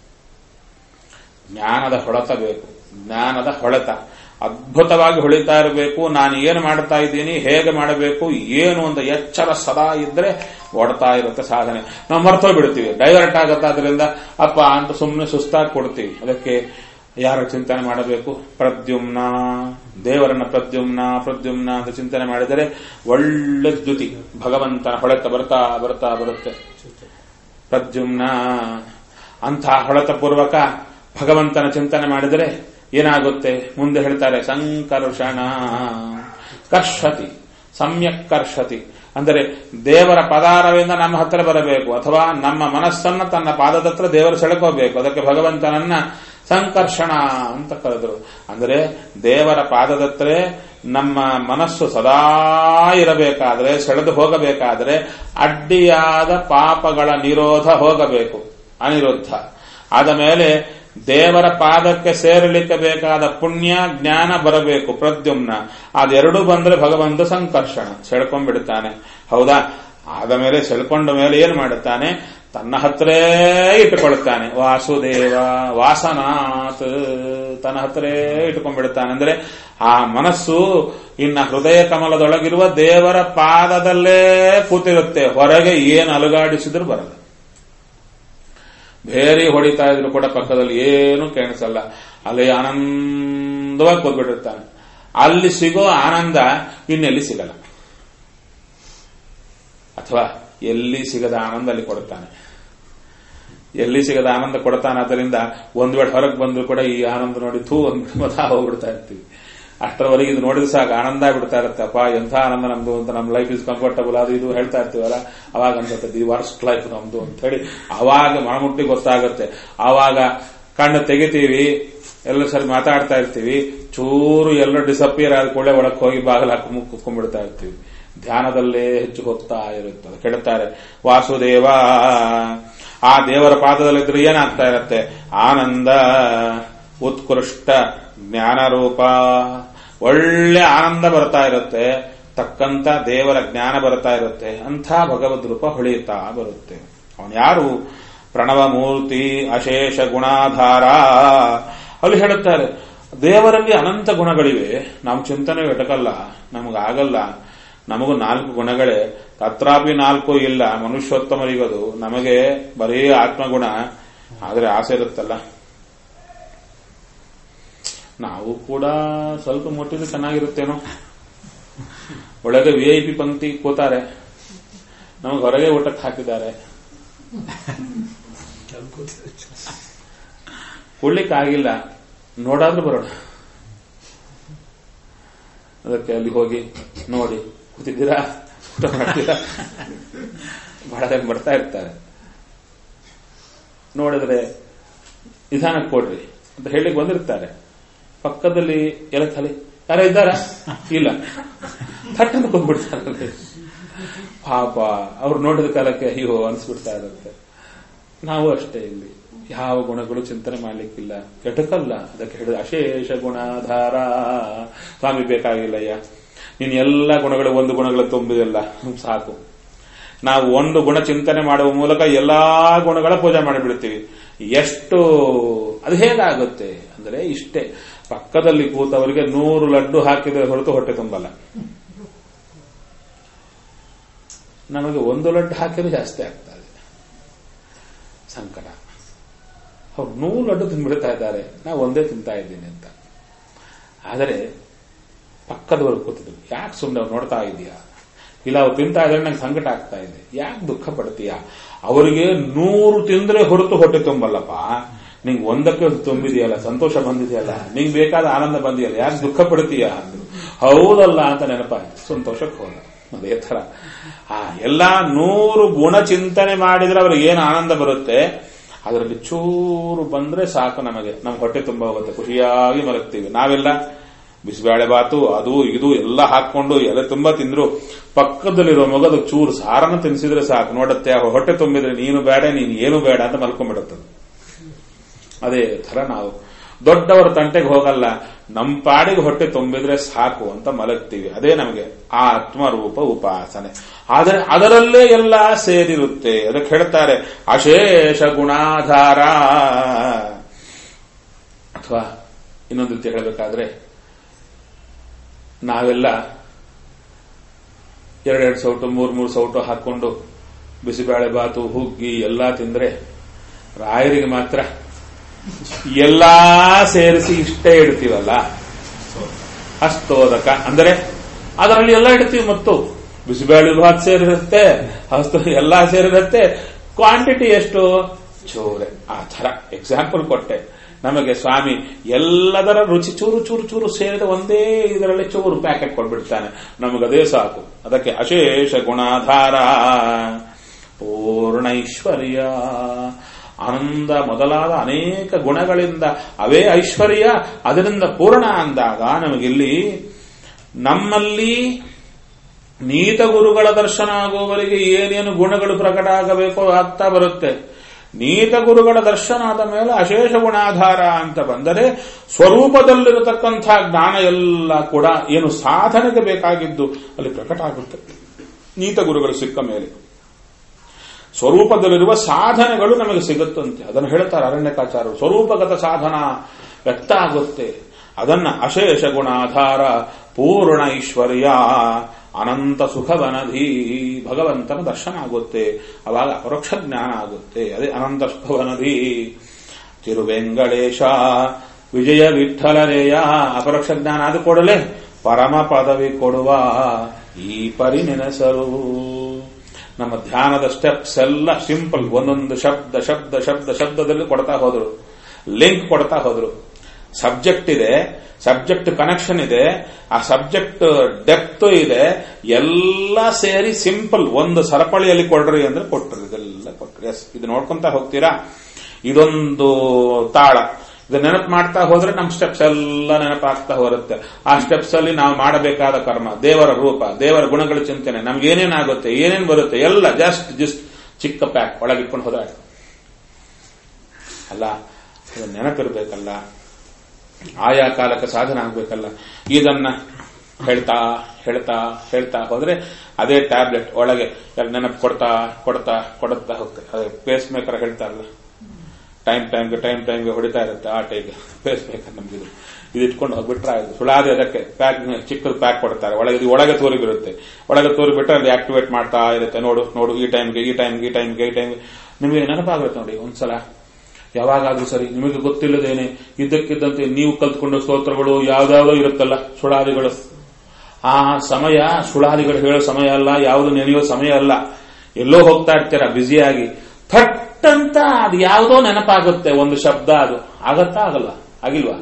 ಜ್ಞಾನದ ಹೊಳತ ಬೇಕು ಜ್ಞಾನದ ಹೊಳೆತ ಅದ್ಭುತವಾಗಿ ಹೊಳಿತಾ ಇರಬೇಕು ನಾನು ಏನು ಮಾಡ್ತಾ ಇದ್ದೀನಿ ಹೇಗೆ ಮಾಡಬೇಕು ಏನು ಒಂದು ಎಚ್ಚರ ಸದಾ ಇದ್ರೆ ಓಡ್ತಾ ಇರುತ್ತೆ ಸಾಧನೆ ನಾವು ಮರ್ತೋಗಿ ಬಿಡ್ತೀವಿ ಡೈವರ್ಟ್ ಆಗತ್ತೆ ಅದರಿಂದ ಅಪ್ಪ ಅಂತ ಸುಮ್ಮನೆ ಸುಸ್ತಾಗಿ ಕೊಡ್ತೀವಿ ಅದಕ್ಕೆ ಯಾರ ಚಿಂತನೆ ಮಾಡಬೇಕು ಪ್ರದ್ಯುಮ್ನ ದೇವರನ್ನ ಪ್ರದ್ಯುಮ್ನ ಪ್ರದ್ಯುಮ್ನ ಅಂತ ಚಿಂತನೆ ಮಾಡಿದರೆ ಒಳ್ಳೆ ದ್ಯುತಿ ಭಗವಂತನ ಹೊಳೆತ ಬರ್ತಾ ಬರ್ತಾ ಬರುತ್ತೆ ಪ್ರದ್ಯುಮ್ನ ಅಂಥ ಹೊಳೆತ ಪೂರ್ವಕ ಭಗವಂತನ ಚಿಂತನೆ ಮಾಡಿದರೆ ಏನಾಗುತ್ತೆ ಮುಂದೆ ಹೇಳ್ತಾರೆ ಸಂಕರ್ಷಣ ಕರ್ಷತಿ ಸಮ್ಯಕ್ ಕರ್ಷತಿ ಅಂದರೆ ದೇವರ ಪದಾರವಿಂದ ನಮ್ಮ ಹತ್ರ ಬರಬೇಕು ಅಥವಾ ನಮ್ಮ ಮನಸ್ಸನ್ನ ತನ್ನ ಪಾದದ ಹತ್ರ ದೇವರು ಸೆಳ್ಕೋಬೇಕು ಅದಕ್ಕೆ ಭಗವಂತನನ್ನ ಸಂಕರ್ಷಣ ಅಂತ ಕರೆದರು ಅಂದರೆ ದೇವರ ಪಾದದತ್ರ ನಮ್ಮ ಮನಸ್ಸು ಸದಾ ಇರಬೇಕಾದ್ರೆ ಸೆಳೆದು ಹೋಗಬೇಕಾದ್ರೆ ಅಡ್ಡಿಯಾದ ಪಾಪಗಳ ನಿರೋಧ ಹೋಗಬೇಕು ಅನಿರುದ್ಧ ಆದ ಮೇಲೆ ದೇವರ ಪಾದಕ್ಕೆ ಸೇರಲಿಕ್ಕೆ ಬೇಕಾದ ಪುಣ್ಯ ಜ್ಞಾನ ಬರಬೇಕು ಪ್ರದ್ಯುಮ್ನ ಅದೆರಡು ಬಂದ್ರೆ ಭಗವಂತ ಸಂಕರ್ಷಣ ಸೆಳ್ಕೊಂಡ್ಬಿಡ್ತಾನೆ ಹೌದಾ ಆದ ಮೇಲೆ ಸೆಳ್ಕೊಂಡ ಮೇಲೆ ಏನ್ ಮಾಡುತ್ತಾನೆ ತನ್ನ ಹತ್ರೇ ಇಟ್ಟುಕೊಳ್ತಾನೆ ವಾಸುದೇವ ವಾಸನಾತ್ ತನ್ನ ಹತ್ರೇ ಇಟ್ಕೊಂಡ್ಬಿಡ್ತಾನೆ ಅಂದ್ರೆ ಆ ಮನಸ್ಸು ಇನ್ನ ಹೃದಯ ಕಮಲದೊಳಗಿರುವ ದೇವರ ಪಾದದಲ್ಲೇ ಕೂತಿರುತ್ತೆ ಹೊರಗೆ ಏನು ಅಲುಗಾಡಿಸಿದ್ರು ಬರಲ್ಲ ಬೇರೆ ಹೊಡಿತಾ ಇದ್ರು ಕೂಡ ಪಕ್ಕದಲ್ಲಿ ಏನು ಕೇಳಿಸಲ್ಲ ಅಲ್ಲಿ ಆನಂದವಾಗಿ ಕೂತ್ಬಿಟ್ಟಿರ್ತಾನೆ ಅಲ್ಲಿ ಸಿಗೋ ಆನಂದ ಇನ್ನೆಲ್ಲಿ ಸಿಗಲ್ಲ ಅಥವಾ ಎಲ್ಲಿ ಸಿಗದ ಆನಂದ ಅಲ್ಲಿ ಕೊಡುತ್ತಾನೆ ಎಲ್ಲಿ ಸಿಗದ ಆನಂದ ಕೊಡ್ತಾನೆ ಅದರಿಂದ ಒಂದ್ ವೇಳೆ ಹೊರಗೆ ಬಂದ್ರು ಕೂಡ ಈ ಆನಂದ ನೋಡಿ ಥೂ ಅಂದ್ಬಿಟ್ಟು ಮತ ಹೋಗ್ಬಿಡ್ತಾ ಇರ್ತೀವಿ ಅಷ್ಟರವರೆಗೆ ಇದು ನೋಡಿದ್ರೆ ಸಾಕು ಆನಂದ ಬಿಡ್ತಾ ಇರುತ್ತೆ ಅಪ್ಪ ಎಂಥ ಆನಂದ ನಮ್ದು ಅಂತ ನಮ್ಮ ಲೈಫ್ ಇಸ್ ಕಂಫರ್ಟಬಲ್ ಅದು ಇದು ಹೇಳ್ತಾ ಇರ್ತೀವಲ್ಲ ಅವಾಗ ಅನ್ಸುತ್ತೆ ದಿ ವರ್ಸ್ಟ್ ಲೈಫ್ ನಮ್ದು ಅಂತ ಹೇಳಿ ಅವಾಗ ಮನಮುಟ್ಟಿ ಗೊತ್ತಾಗುತ್ತೆ ಆವಾಗ ಕಣ್ಣು ತೆಗಿತೀವಿ ಎಲ್ಲ ಸರಿ ಮಾತಾಡ್ತಾ ಇರ್ತೀವಿ ಚೂರು ಎಲ್ಲ ಡಿಸಪಿಯರ್ ಆದ ಕೂಡಲೇ ಒಳಗೆ ಹೋಗಿ ಬಾಗಿಲು ಹಾಕಿ ಕುತ್ಕೊಂಡ್ಬಿಡ್ತಾ ಇರ್ತೀವಿ ಧ್ಯಾನದಲ್ಲೇ ಹೆಚ್ಚು ಹೋಗ್ತಾ ಇರುತ್ತದೆ ಕೆಡುತ್ತಾರೆ ವಾಸುದೇವ ಆ ದೇವರ ಪಾದದಲ್ಲಿದ್ರೆ ಏನಾಗ್ತಾ ಇರತ್ತೆ ಆನಂದ ಉತ್ಕೃಷ್ಟ ಜ್ಞಾನರೂಪ ಒಳ್ಳೆ ಆನಂದ ಬರ್ತಾ ಇರುತ್ತೆ ತಕ್ಕಂತ ದೇವರ ಜ್ಞಾನ ಬರ್ತಾ ಇರುತ್ತೆ ಅಂಥ ಭಗವದ್ ರೂಪ ಹೊಳೆಯುತ್ತಾ ಬರುತ್ತೆ ಅವನು ಯಾರು ಪ್ರಣವ ಮೂರ್ತಿ ಅಶೇಷ ಗುಣಾಧಾರ ಅಲ್ಲಿ ಹೇಳುತ್ತಾರೆ ದೇವರಲ್ಲಿ ಅನಂತ ಗುಣಗಳಿವೆ ನಾವು ಚಿಂತನೆ ಎಟಕಲ್ಲ ನಮಗಾಗಲ್ಲ ನಮಗೂ ನಾಲ್ಕು ಗುಣಗಳೇ ತತ್ರಾಪಿ ನಾಲ್ಕು ಇಲ್ಲ ಮನುಷ್ಯೋತ್ತಮರಿಗದು ನಮಗೆ ಬರೀ ಆತ್ಮಗುಣ ಆದರೆ ಆಸೆ ಇರುತ್ತಲ್ಲ ನಾವು ಕೂಡ ಸ್ವಲ್ಪ ಮುಟ್ಟಿದ್ರೆ ಚೆನ್ನಾಗಿರುತ್ತೇನೋ ಒಳಗೆ ವಿ ಐ ಪಿ ಪಂಕ್ತಿ ಕೂತಾರೆ ನಮಗೆ ಹೊರಗೆ ಊಟಕ್ಕೆ ಹಾಕಿದ್ದಾರೆ ಕೊಡ್ಲಿಕ್ಕಾಗಿಲ್ಲ ನೋಡಾದ್ರೂ ಬರೋಣ ಅದಕ್ಕೆ ಅಲ್ಲಿ ಹೋಗಿ ನೋಡಿ ಕೂತಿದ್ದೀರಾ ಊಟ ಮಾಡ್ತೀರಾ ಬಹಳ ಜನ ಬರ್ತಾ ಇರ್ತಾರೆ ನೋಡಿದ್ರೆ ನಿಧಾನಕ್ಕೆ ಕೊಡ್ರಿ ಅಂತ ಹೇಳಿ ಬಂದಿರ್ತಾರೆ ಪಕ್ಕದಲ್ಲಿ ಎಲ್ಲ ತಲೆ ಯಾರ ಇದ್ದಾರ ಇಲ್ಲ ಥಟ್ಟನ್ನು ಕೊಂಡ್ಬಿಡ್ತಾರೆ ಪಾಪ ಅವ್ರು ನೋಡಿದ ಕಾಲಕ್ಕೆ ಅಯ್ಯೋ ಅನ್ಸ್ಬಿಡ್ತಾ ಇರುತ್ತೆ ನಾವು ಅಷ್ಟೇ ಇಲ್ಲಿ ಯಾವ ಗುಣಗಳು ಚಿಂತನೆ ಮಾಡ್ಲಿಕ್ಕಿಲ್ಲ ಕೆಟಕಲ್ಲ ಅದಕ್ಕೆ ಹೇಳಿದ ಅಶೇಷ ಗುಣಾಧಾರ ಸ್ವಾಮಿ ಬೇಕಾಗಿಲ್ಲಯ್ಯ ನೀನು ಎಲ್ಲ ಗುಣಗಳು ಒಂದು ಗುಣಗಳು ತುಂಬಿದೆಲ್ಲ ಸಾಕು ನಾವು ಒಂದು ಗುಣ ಚಿಂತನೆ ಮಾಡುವ ಮೂಲಕ ಎಲ್ಲಾ ಗುಣಗಳ ಪೂಜೆ ಮಾಡಿಬಿಡ್ತೀವಿ ಎಷ್ಟು ಅದು ಹೇಗಾಗುತ್ತೆ ಅಂದ್ರೆ ಇಷ್ಟೇ ಪಕ್ಕದಲ್ಲಿ ಕೂತವರಿಗೆ ನೂರು ಲಡ್ಡು ಹಾಕಿದರೆ ಹೊರತು ಹೊಟ್ಟೆ ತುಂಬಲ್ಲ ನಮಗೆ ಒಂದು ಲಡ್ಡು ಹಾಕಿದ್ರೆ ಜಾಸ್ತಿ ಆಗ್ತಾ ಇದೆ ಸಂಕಟ ಅವ್ರು ನೂರು ಲಡ್ಡು ತಿನ್ಬಿಡ್ತಾ ಇದ್ದಾರೆ ನಾವು ಒಂದೇ ತಿಂತಾ ಇದ್ದೀನಿ ಅಂತ ಆದರೆ ಪಕ್ಕದವರು ಕೂತಿದ್ರು ಯಾಕೆ ಸುಮ್ಮನೆ ಅವ್ರು ನೋಡ್ತಾ ಇದೀಯಾ ಇಲ್ಲ ಅವ್ರು ತಿಂತಾ ಇದ್ರೆ ನಂಗೆ ಸಂಕಟ ಆಗ್ತಾ ಇದೆ ಯಾಕೆ ದುಃಖ ಪಡ್ತೀಯ ಅವರಿಗೆ ನೂರು ತಿಂದ್ರೆ ಹೊರತು ಹೊಟ್ಟೆ ತುಂಬಲ್ಲಪ್ಪ ನಿಂಗೆ ಒಂದಕ್ಕೆ ಒಂದು ತುಂಬಿದೆಯಲ್ಲ ಸಂತೋಷ ಬಂದಿದೆಯಲ್ಲ ನಿಂಗೆ ಬೇಕಾದ ಆನಂದ ಬಂದಿಯಲ್ಲ ಯಾಕೆ ದುಃಖ ಪಡ್ತೀಯ ಅಂದ್ರು ಹೌದಲ್ಲ ಅಂತ ನೆನಪಾಯ್ತು ಸಂತೋಷಕ್ಕೆ ಹೋದ ಅದೇ ತರ ಆ ಎಲ್ಲಾ ನೂರು ಗುಣ ಚಿಂತನೆ ಮಾಡಿದ್ರೆ ಅವ್ರಿಗೆ ಏನು ಆನಂದ ಬರುತ್ತೆ ಅದರಲ್ಲಿ ಚೂರು ಬಂದ್ರೆ ಸಾಕು ನಮಗೆ ನಮ್ಮ ಹೊಟ್ಟೆ ತುಂಬ ಹೋಗುತ್ತೆ ಖುಷಿಯಾಗಿ ಮಲಗ್ತೀವಿ ನಾವೆಲ್ಲ ಬಿಸಿಬೇಳೆ ಬಾತು ಅದು ಇದು ಎಲ್ಲ ಹಾಕೊಂಡು ಎಲೆ ತುಂಬಾ ತಿಂದ್ರು ಪಕ್ಕದಲ್ಲಿರೋ ಮಗದು ಚೂರು ಸಾರನ ತಿನ್ಸಿದ್ರೆ ಸಾಕು ನೋಡತ್ತೆ ಆ ಹೊಟ್ಟೆ ತುಂಬಿದ್ರೆ ನೀನು ಬೇಡ ನೀನು ಏನು ಬೇಡ ಅಂತ ಮಲ್ಕೊಂಡ್ಬಿಡುತ್ತದೆ ಅದೇ ತರ ನಾವು ದೊಡ್ಡವರ ತಂಟೆಗೆ ಹೋಗಲ್ಲ ನಮ್ಮ ಪಾಡಿಗೆ ಹೊಟ್ಟೆ ತುಂಬಿದ್ರೆ ಸಾಕು ಅಂತ ಮಲಗ್ತೀವಿ ಅದೇ ನಮಗೆ ಆತ್ಮರೂಪ ಉಪಾಸನೆ ಆದರೆ ಅದರಲ್ಲೇ ಎಲ್ಲ ಸೇರಿರುತ್ತೆ ಅದಕ್ಕೆ ಹೇಳ್ತಾರೆ ಅಶೇಷ ಗುಣಾಧಾರ ಅಥವಾ ಇನ್ನೊಂದು ರೀತಿ ಹೇಳಬೇಕಾದ್ರೆ ನಾವೆಲ್ಲ ಎರಡೆರಡು ಸೌಟು ಮೂರ್ ಮೂರು ಸೌಟು ಹಾಕೊಂಡು ಬಿಸಿಬೇಳೆ ಬಾತು ಹುಗ್ಗಿ ಎಲ್ಲಾ ತಿಂದ್ರೆ ರಾಯರಿಗೆ ಮಾತ್ರ ಎಲ್ಲಾ ಸೇರಿಸಿ ಇಷ್ಟೇ ಇಡ್ತೀವಲ್ಲ ಹಸ್ತೋದಕ ಅಂದರೆ ಅದರಲ್ಲಿ ಎಲ್ಲ ಇಡ್ತೀವಿ ಮತ್ತು ಬಿಸಿಬೇಳೆ ಭಾತ್ ಸೇರಿರುತ್ತೆ ಹಸ್ತ ಎಲ್ಲಾ ಸೇರಿರುತ್ತೆ ಕ್ವಾಂಟಿಟಿ ಎಷ್ಟು ಚೂರೆ ಆ ತರ ಎಕ್ಸಾಂಪಲ್ ಕೊಟ್ಟೆ ನಮಗೆ ಸ್ವಾಮಿ ಎಲ್ಲದರ ರುಚಿ ಚೂರು ಚೂರು ಚೂರು ಸೇರಿದ ಒಂದೇ ಇದರಲ್ಲಿ ಚೂರು ಪ್ಯಾಕೆಟ್ ಕೊಟ್ಬಿಡ್ತಾನೆ ನಮಗದೇ ಸಾಕು ಅದಕ್ಕೆ ಅಶೇಷ ಗುಣಾಧಾರ ಪೂರ್ಣೈಶ್ವರ್ಯ ಆನಂದ ಮೊದಲಾದ ಅನೇಕ ಗುಣಗಳಿಂದ ಅವೇ ಐಶ್ವರ್ಯ ಅದರಿಂದ ಪೂರ್ಣ ಅಂದಾಗ ನಮಗಿಲ್ಲಿ ನಮ್ಮಲ್ಲಿ ನೀತ ಗುರುಗಳ ದರ್ಶನ ಆಗುವವರಿಗೆ ಏನೇನು ಗುಣಗಳು ಪ್ರಕಟ ಆಗಬೇಕೋ ಆಗ್ತಾ ಬರುತ್ತೆ ನೀತ ಗುರುಗಳ ದರ್ಶನ ಆದ ಮೇಲೆ ಅಶೇಷ ಗುಣಾಧಾರ ಅಂತ ಬಂದರೆ ಸ್ವರೂಪದಲ್ಲಿರತಕ್ಕಂಥ ಜ್ಞಾನ ಎಲ್ಲ ಕೂಡ ಏನು ಸಾಧನೆಗೆ ಬೇಕಾಗಿದ್ದು ಅಲ್ಲಿ ಪ್ರಕಟ ಆಗುತ್ತೆ ನೀತ ಗುರುಗಳು ಸಿಕ್ಕ ಮೇಲೆ ಸ್ವರೂಪದಲ್ಲಿರುವ ಸಾಧನೆಗಳು ನಮಗೆ ಸಿಗುತ್ತಂತೆ ಅದನ್ನು ಹೇಳ್ತಾರೆ ಅರಣ್ಯಕಾಚಾರರು ಸ್ವರೂಪಗತ ಸಾಧನ ವ್ಯಕ್ತ ಆಗುತ್ತೆ ಅದನ್ನ ಅಶೇಷ ಗುಣಾಧಾರ ಪೂರ್ಣ ಐಶ್ವರ್ಯ ಅನಂತ ಸುಖವನಧಿ ಭಗವಂತನ ದರ್ಶನ ಆಗುತ್ತೆ ಅವಾಗ ಅಪರೋಕ್ಷ ಜ್ಞಾನ ಆಗುತ್ತೆ ಅದೇ ಅನಂತ ಸುಖವನಧಿ ತಿರುವೆಂಗಳೇಶ ವಿಜಯ ವಿಠಲರೇಯ ಅಪರೋಕ್ಷ ಜ್ಞಾನ ಆದ ಕೂಡಲೇ ಪರಮ ಪದವಿ ಕೊಡುವ ಈ ಪರಿ ನೆನೆಸರು ನಮ್ಮ ಧ್ಯಾನದ ಸ್ಟೆಪ್ಸ್ ಎಲ್ಲ ಸಿಂಪಲ್ ಒಂದೊಂದು ಶಬ್ದ ಶಬ್ದ ಶಬ್ದ ಶಬ್ದದಲ್ಲಿ ಕೊಡ್ತಾ ಹೋದ್ರು ಲಿಂಕ್ ಕೊಡ್ತಾ ಹೋದ್ರು ಸಬ್ಜೆಕ್ಟ್ ಇದೆ ಸಬ್ಜೆಕ್ಟ್ ಕನೆಕ್ಷನ್ ಇದೆ ಆ ಸಬ್ಜೆಕ್ಟ್ ಡೆಪ್ತ್ ಇದೆ ಎಲ್ಲ ಸೇರಿ ಸಿಂಪಲ್ ಒಂದು ಸರಪಳಿಯಲ್ಲಿ ಕೊಡ್ರಿ ಅಂದ್ರೆ ಕೊಟ್ರಿ ಇದೆಲ್ಲ ಕೊಟ್ರಿ ಎಸ್ ಇದು ನೋಡ್ಕೊಂತ ಹೋಗ್ತೀರಾ ಇದೊಂದು ತಾಳ ಇದು ನೆನಪು ಮಾಡ್ತಾ ಹೋದ್ರೆ ನಮ್ಮ ಸ್ಟೆಪ್ಸ್ ಎಲ್ಲ ನೆನಪಾಗ್ತಾ ಹೋರುತ್ತೆ ಆ ಸ್ಟೆಪ್ಸ್ ಅಲ್ಲಿ ನಾವು ಮಾಡಬೇಕಾದ ಕರ್ಮ ದೇವರ ರೂಪ ದೇವರ ಗುಣಗಳ ಚಿಂತನೆ ನಮ್ಗೆ ಏನೇನಾಗುತ್ತೆ ಏನೇನ್ ಬರುತ್ತೆ ಎಲ್ಲ ಜಸ್ಟ್ ಜಸ್ಟ್ ಚಿಕ್ಕ ಪ್ಯಾಕ್ ಒಳಗಿಟ್ಕೊಂಡು ಹೋದ್ರೆ ಆಯ್ತು. ಅಲ್ಲ ಇದು ನೆನಪಿರ್ಬೇಕಲ್ಲ ಆಯಾ ಕಾಲಕ್ಕೆ ಸಾಧನ ಆಗ್ಬೇಕಲ್ಲ ಇದನ್ನ ಹೇಳ್ತಾ ಹೇಳ್ತಾ ಹೇಳ್ತಾ ಹೋದ್ರೆ ಅದೇ ಟ್ಯಾಬ್ಲೆಟ್ ಒಳಗೆ ಎಲ್ಲ ನೆನಪು ಕೊಡ್ತಾ ಕೊಡ್ತಾ ಕೊಡುತ್ತಾ ಹೋಗ್ತದೆ ಅದೇ ಪೇಸ್ ಮೇಕರ್ ಹೇಳ್ತಾರಲ್ಲ ಟೈಮ್ ಟೈಮ್ಗೆ ಟೈಮ್ ಟೈಮ್ಗೆ ಹೊಡಿತಾ ಇರುತ್ತೆ ಆ ಟೈಗೆ ಪೇಸ್ ಮೇಕರ್ ನಮ್ಗಿದು ಇದು ಇಟ್ಕೊಂಡು ಹೋಗ್ಬಿಟ್ರೆ ಆಯ್ತು ಸುಳಾದೆ ಅದಕ್ಕೆ ಪ್ಯಾಕ್ ಚಿಕ್ಕದು ಪ್ಯಾಕ್ ಕೊಡ್ತಾರೆ ಒಳಗೆ ಇದು ಒಳಗೆ ತೋರಿಬಿರುತ್ತೆ ಒಳಗೆ ತೋರಿಬಿಟ್ರೆ ಅಲ್ಲಿ ಆಕ್ಟಿವೇಟ್ ಮಾಡ್ತಾ ಇರುತ್ತೆ ನೋಡು ನೋಡು ಈ ಟೈಮ್ಗೆ ಈ ಟೈಮ್ಗೆ ಈ ಟೈಮ್ಗೆ ಈ ಟೈಮ್ಗೆ ನಿಮಗೆ ನೆನಪಾಗುತ್ತೆ ನೋಡಿ ಒಂದ್ಸಲ ಯಾವಾಗಾದ್ರೂ ಸರಿ ನಿಮಗೆ ಗೊತ್ತಿಲ್ಲದೇನೆ ಇದ್ದಕ್ಕಿದ್ದಂತೆ ನೀವು ಕಲ್ತ್ಕೊಂಡ ಸ್ತೋತ್ರಗಳು ಯಾವ್ದಾವ್ದೋ ಇರುತ್ತಲ್ಲ ಸುಳಾದಿಗಳು ಆ ಸಮಯ ಸುಳಾದಿಗಳು ಹೇಳೋ ಸಮಯ ಅಲ್ಲ ಯಾವುದು ನೆನೆಯೋ ಸಮಯ ಅಲ್ಲ ಎಲ್ಲೋ ಹೋಗ್ತಾ ಇರ್ತೀರ ಬ್ಯುಸಿಯಾಗಿ ಥಟ್ ಅಂತ ಅದು ಯಾವುದೋ ನೆನಪಾಗುತ್ತೆ ಒಂದು ಶಬ್ದ ಅದು ಆಗತ್ತಾ ಆಗಲ್ಲ ಆಗಿಲ್ವಾ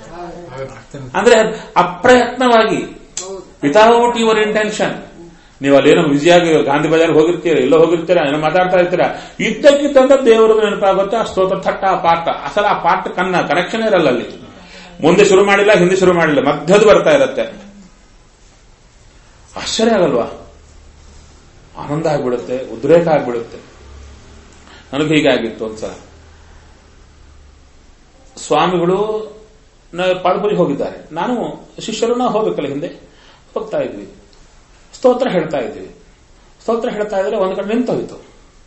ಅಂದ್ರೆ ಅಪ್ರಯತ್ನವಾಗಿ ವಿತೌಟ್ ಯುವರ್ ಇಂಟೆನ್ಷನ್ ನೀವು ಅಲ್ಲೇನೋ ಬ್ಯುಸಿಯಾಗಿ ಗಾಂಧಿ ಬಜಾರ್ ಹೋಗಿರ್ತೀರ ಎಲ್ಲೋ ಹೋಗಿರ್ತೀರಾ ಏನೋ ಮಾತಾಡ್ತಾ ಇರ್ತೀರಾ ಇದ್ದಕ್ಕಿದ್ದಂತ ದೇವರದ್ದು ನೆನಪಾಗುತ್ತೆ ಆ ಸ್ತೋತ್ರ ಥಟ್ಟ ಆ ಪಾಠ ಅಸಲ ಆ ಪಾಠ ಕನ್ನ ಕನೆಕ್ಷನ್ ಇರಲ್ಲ ಅಲ್ಲಿ ಮುಂದೆ ಶುರು ಮಾಡಿಲ್ಲ ಹಿಂದೆ ಶುರು ಮಾಡಿಲ್ಲ ಮಧ್ಯದ ಬರ್ತಾ ಇರುತ್ತೆ ಆಶ್ಚರ್ಯ ಆಗಲ್ವಾ ಆನಂದ ಆಗ್ಬಿಡುತ್ತೆ ಉದ್ರೇಕ ಆಗ್ಬಿಡುತ್ತೆ ನನಗೆ ಹೀಗಾಗಿತ್ತು ಒಂದ್ಸಲ ಸ್ವಾಮಿಗಳು ಪಾದಪೂಜೆಗೆ ಹೋಗಿದ್ದಾರೆ ನಾನು ಶಿಷ್ಯರು ನಾವು ಹೋಗ್ಬೇಕಲ್ಲ ಹಿಂದೆ ಹೋಗ್ತಾ ಇದ್ವಿ ಸ್ತೋತ್ರ ಹೇಳ್ತಾ ಇದ್ವಿ ಸ್ತೋತ್ರ ಹೇಳ್ತಾ ಇದ್ರೆ ಒಂದು ಕಡೆ ನಿಂತೋಯ್ತು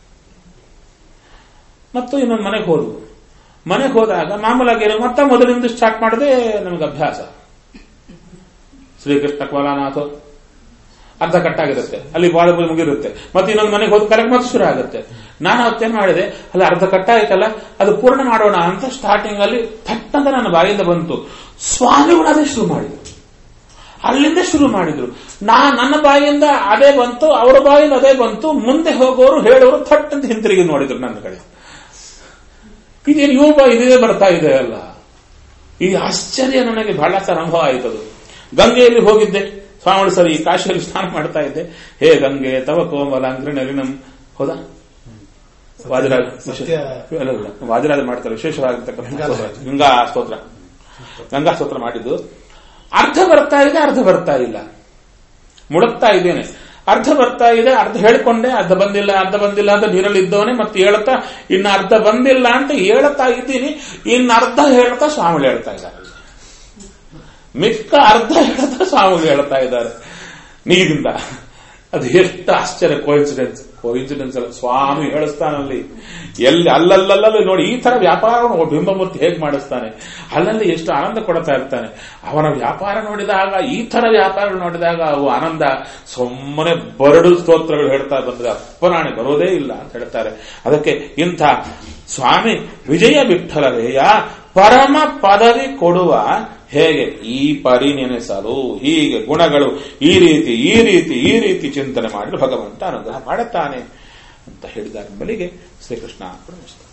ಮತ್ತು ಇನ್ನೊಂದು ಮನೆಗೆ ಹೋದ್ವು ಮನೆಗೆ ಹೋದಾಗ ಮಾಮೂಲಾಗಿ ಏನು ಮತ್ತೆ ಮೊದಲಿಂದ ಸ್ಟಾರ್ಟ್ ಮಾಡದೆ ನಮಗೆ ಅಭ್ಯಾಸ ಶ್ರೀಕೃಷ್ಣ ಕಮಲಾನಾಥ ಅರ್ಧ ಕಟ್ಟಾಗಿರುತ್ತೆ ಅಲ್ಲಿ ಬಾಳ ಮುಗಿರುತ್ತೆ ಮತ್ತೆ ಇನ್ನೊಂದು ಮನೆಗೆ ಹೋದ ಕರೆಕ್ಟ್ ಮತ್ತೆ ಶುರು ಆಗುತ್ತೆ ನಾನು ಅವತ್ತೇನ್ ಮಾಡಿದೆ ಅಲ್ಲಿ ಅರ್ಧ ಕಟ್ಟಾಯ್ತಲ್ಲ ಅದು ಪೂರ್ಣ ಮಾಡೋಣ ಅಂತ ಸ್ಟಾರ್ಟಿಂಗ್ ಅಲ್ಲಿ ಥಟ್ ಅಂತ ನನ್ನ ಬಾಯಿಂದ ಬಂತು ಸ್ವಾಮಿಗಳು ಅದೇ ಶುರು ಮಾಡಿದ್ರು ಅಲ್ಲಿಂದ ಶುರು ಮಾಡಿದ್ರು ನಾ ನನ್ನ ಬಾಯಿಯಿಂದ ಅದೇ ಬಂತು ಅವರ ಬಾಯಿಂದ ಅದೇ ಬಂತು ಮುಂದೆ ಹೋಗೋರು ಹೇಳೋರು ಥಟ್ ಅಂತ ಹಿಂತಿರುಗಿ ನೋಡಿದ್ರು ನನ್ನ ಕಡೆ ಇದೇನು ಇವ್ರ ಬಾಯಿ ಇದೇ ಬರ್ತಾ ಇದೆ ಅಲ್ಲ ಈ ಆಶ್ಚರ್ಯ ನನಗೆ ಬಹಳ ಸಲ ಅನುಭವ ಆಯ್ತದು ಗಂಗೆಯಲ್ಲಿ ಹೋಗಿದ್ದೆ ಸ್ವಾಮಿಗಳು ಸರಿ ಕಾಶಿಯಲ್ಲಿ ಸ್ನಾನ ಮಾಡ್ತಾ ಇದ್ದೆ ಹೇ ಗಂಗೆ ತವ ಕೋಮಲ ಅಂಗ್ರಿನರಿನಂ ಹೌದಾ ವಾದಿರಾಜ ಸತ್ಯ- ಅಲ್ಲ, ಅಲ್ಲ, ವಾದಿರಾಜ ಮಾಡ್ತಾರೆ ವಿಶೇಷವಾಗಿರ್ತಕ್ಕಂಥ ಸ್ತೋತ್ರ. ಗಂಗಾ ಸ್ತೋತ್ರ ಗಂಗಾ ಸ್ತೋತ್ರ ಮಾಡಿದ್ದು ಅರ್ಧ ಬರ್ತಾ ಇದೆ ಅರ್ಧ ಬರ್ತಾ ಇಲ್ಲ ಮುಳುಗ್ತಾ ಇದ್ದೇನೆ ಅರ್ಧ ಬರ್ತಾ ಇದೆ ಅರ್ಧ ಹೇಳ್ಕೊಂಡೆ ಅರ್ಧ ಬಂದಿಲ್ಲ ಅರ್ಧ ಬಂದಿಲ್ಲ ಅಂತ ನೀರಲ್ಲಿ ಇದ್ದವನೇ ಮತ್ತೆ ಹೇಳ್ತಾ ಇನ್ನು ಅರ್ಧ ಬಂದಿಲ್ಲ ಅಂತ ಹೇಳ್ತಾ ಇದ್ದೀನಿ ಇನ್ನು ಅರ್ಧ ಹೇಳ್ತಾ ಸ್ವಾಮಿಗಳು ಹೇಳ್ತಾ ಇದ್ದಾರೆ ಮಿಕ್ಕ ಅರ್ಧ ಹೇಳ್ತಾ ಸ್ವಾಮಿಗಳು ಹೇಳ್ತಾ ಇದ್ದಾರೆ ನೀರಿಂದ ಅದು ಎಷ್ಟು ಆಶ್ಚರ್ಯ ಕೋಇನ್ಸಿಡೆನ್ಸ್ ಕೋಇನ್ಸಿಡೆನ್ಸ್ ಅಲ್ಲ ಸ್ವಾಮಿ ಹೇಳಿಸ್ತಾನಲ್ಲಿ ಎಲ್ಲಿ ಅಲ್ಲಲ್ಲಲ್ಲಿ ನೋಡಿ ಈ ತರ ವ್ಯಾಪಾರವನ್ನು ಬಿಂಬಮೂರ್ತಿ ಹೇಗೆ ಮಾಡಿಸ್ತಾನೆ ಅಲ್ಲಲ್ಲಿ ಎಷ್ಟು ಆನಂದ ಕೊಡ್ತಾ ಇರ್ತಾನೆ ಅವನ ವ್ಯಾಪಾರ ನೋಡಿದಾಗ ಈ ತರ ವ್ಯಾಪಾರ ನೋಡಿದಾಗ ಅವು ಆನಂದ ಸುಮ್ಮನೆ ಬರಡು ಸ್ತೋತ್ರಗಳು ಹೇಳ್ತಾ ಬಂದ್ರೆ ಅಪ್ಪನಾಣೆ ಬರೋದೇ ಇಲ್ಲ ಅಂತ ಹೇಳ್ತಾರೆ ಅದಕ್ಕೆ ಇಂಥ ಸ್ವಾಮಿ ವಿಜಯ ವಿಠಲರೇಯ ಪರಮ ಪದವಿ ಕೊಡುವ ಹೇಗೆ ಈ ಪರಿ ನೆನೆಸಲು ಹೀಗೆ ಗುಣಗಳು ಈ ರೀತಿ ಈ ರೀತಿ ಈ ರೀತಿ ಚಿಂತನೆ ಮಾಡಲು ಭಗವಂತ ಅನುಗ್ರಹ ಮಾಡುತ್ತಾನೆ ಅಂತ ಹೇಳಿದ್ದಾರೆ ಬಳಿಗೆ ಶ್ರೀಕೃಷ್ಣ ಅರ್ಪಣೆ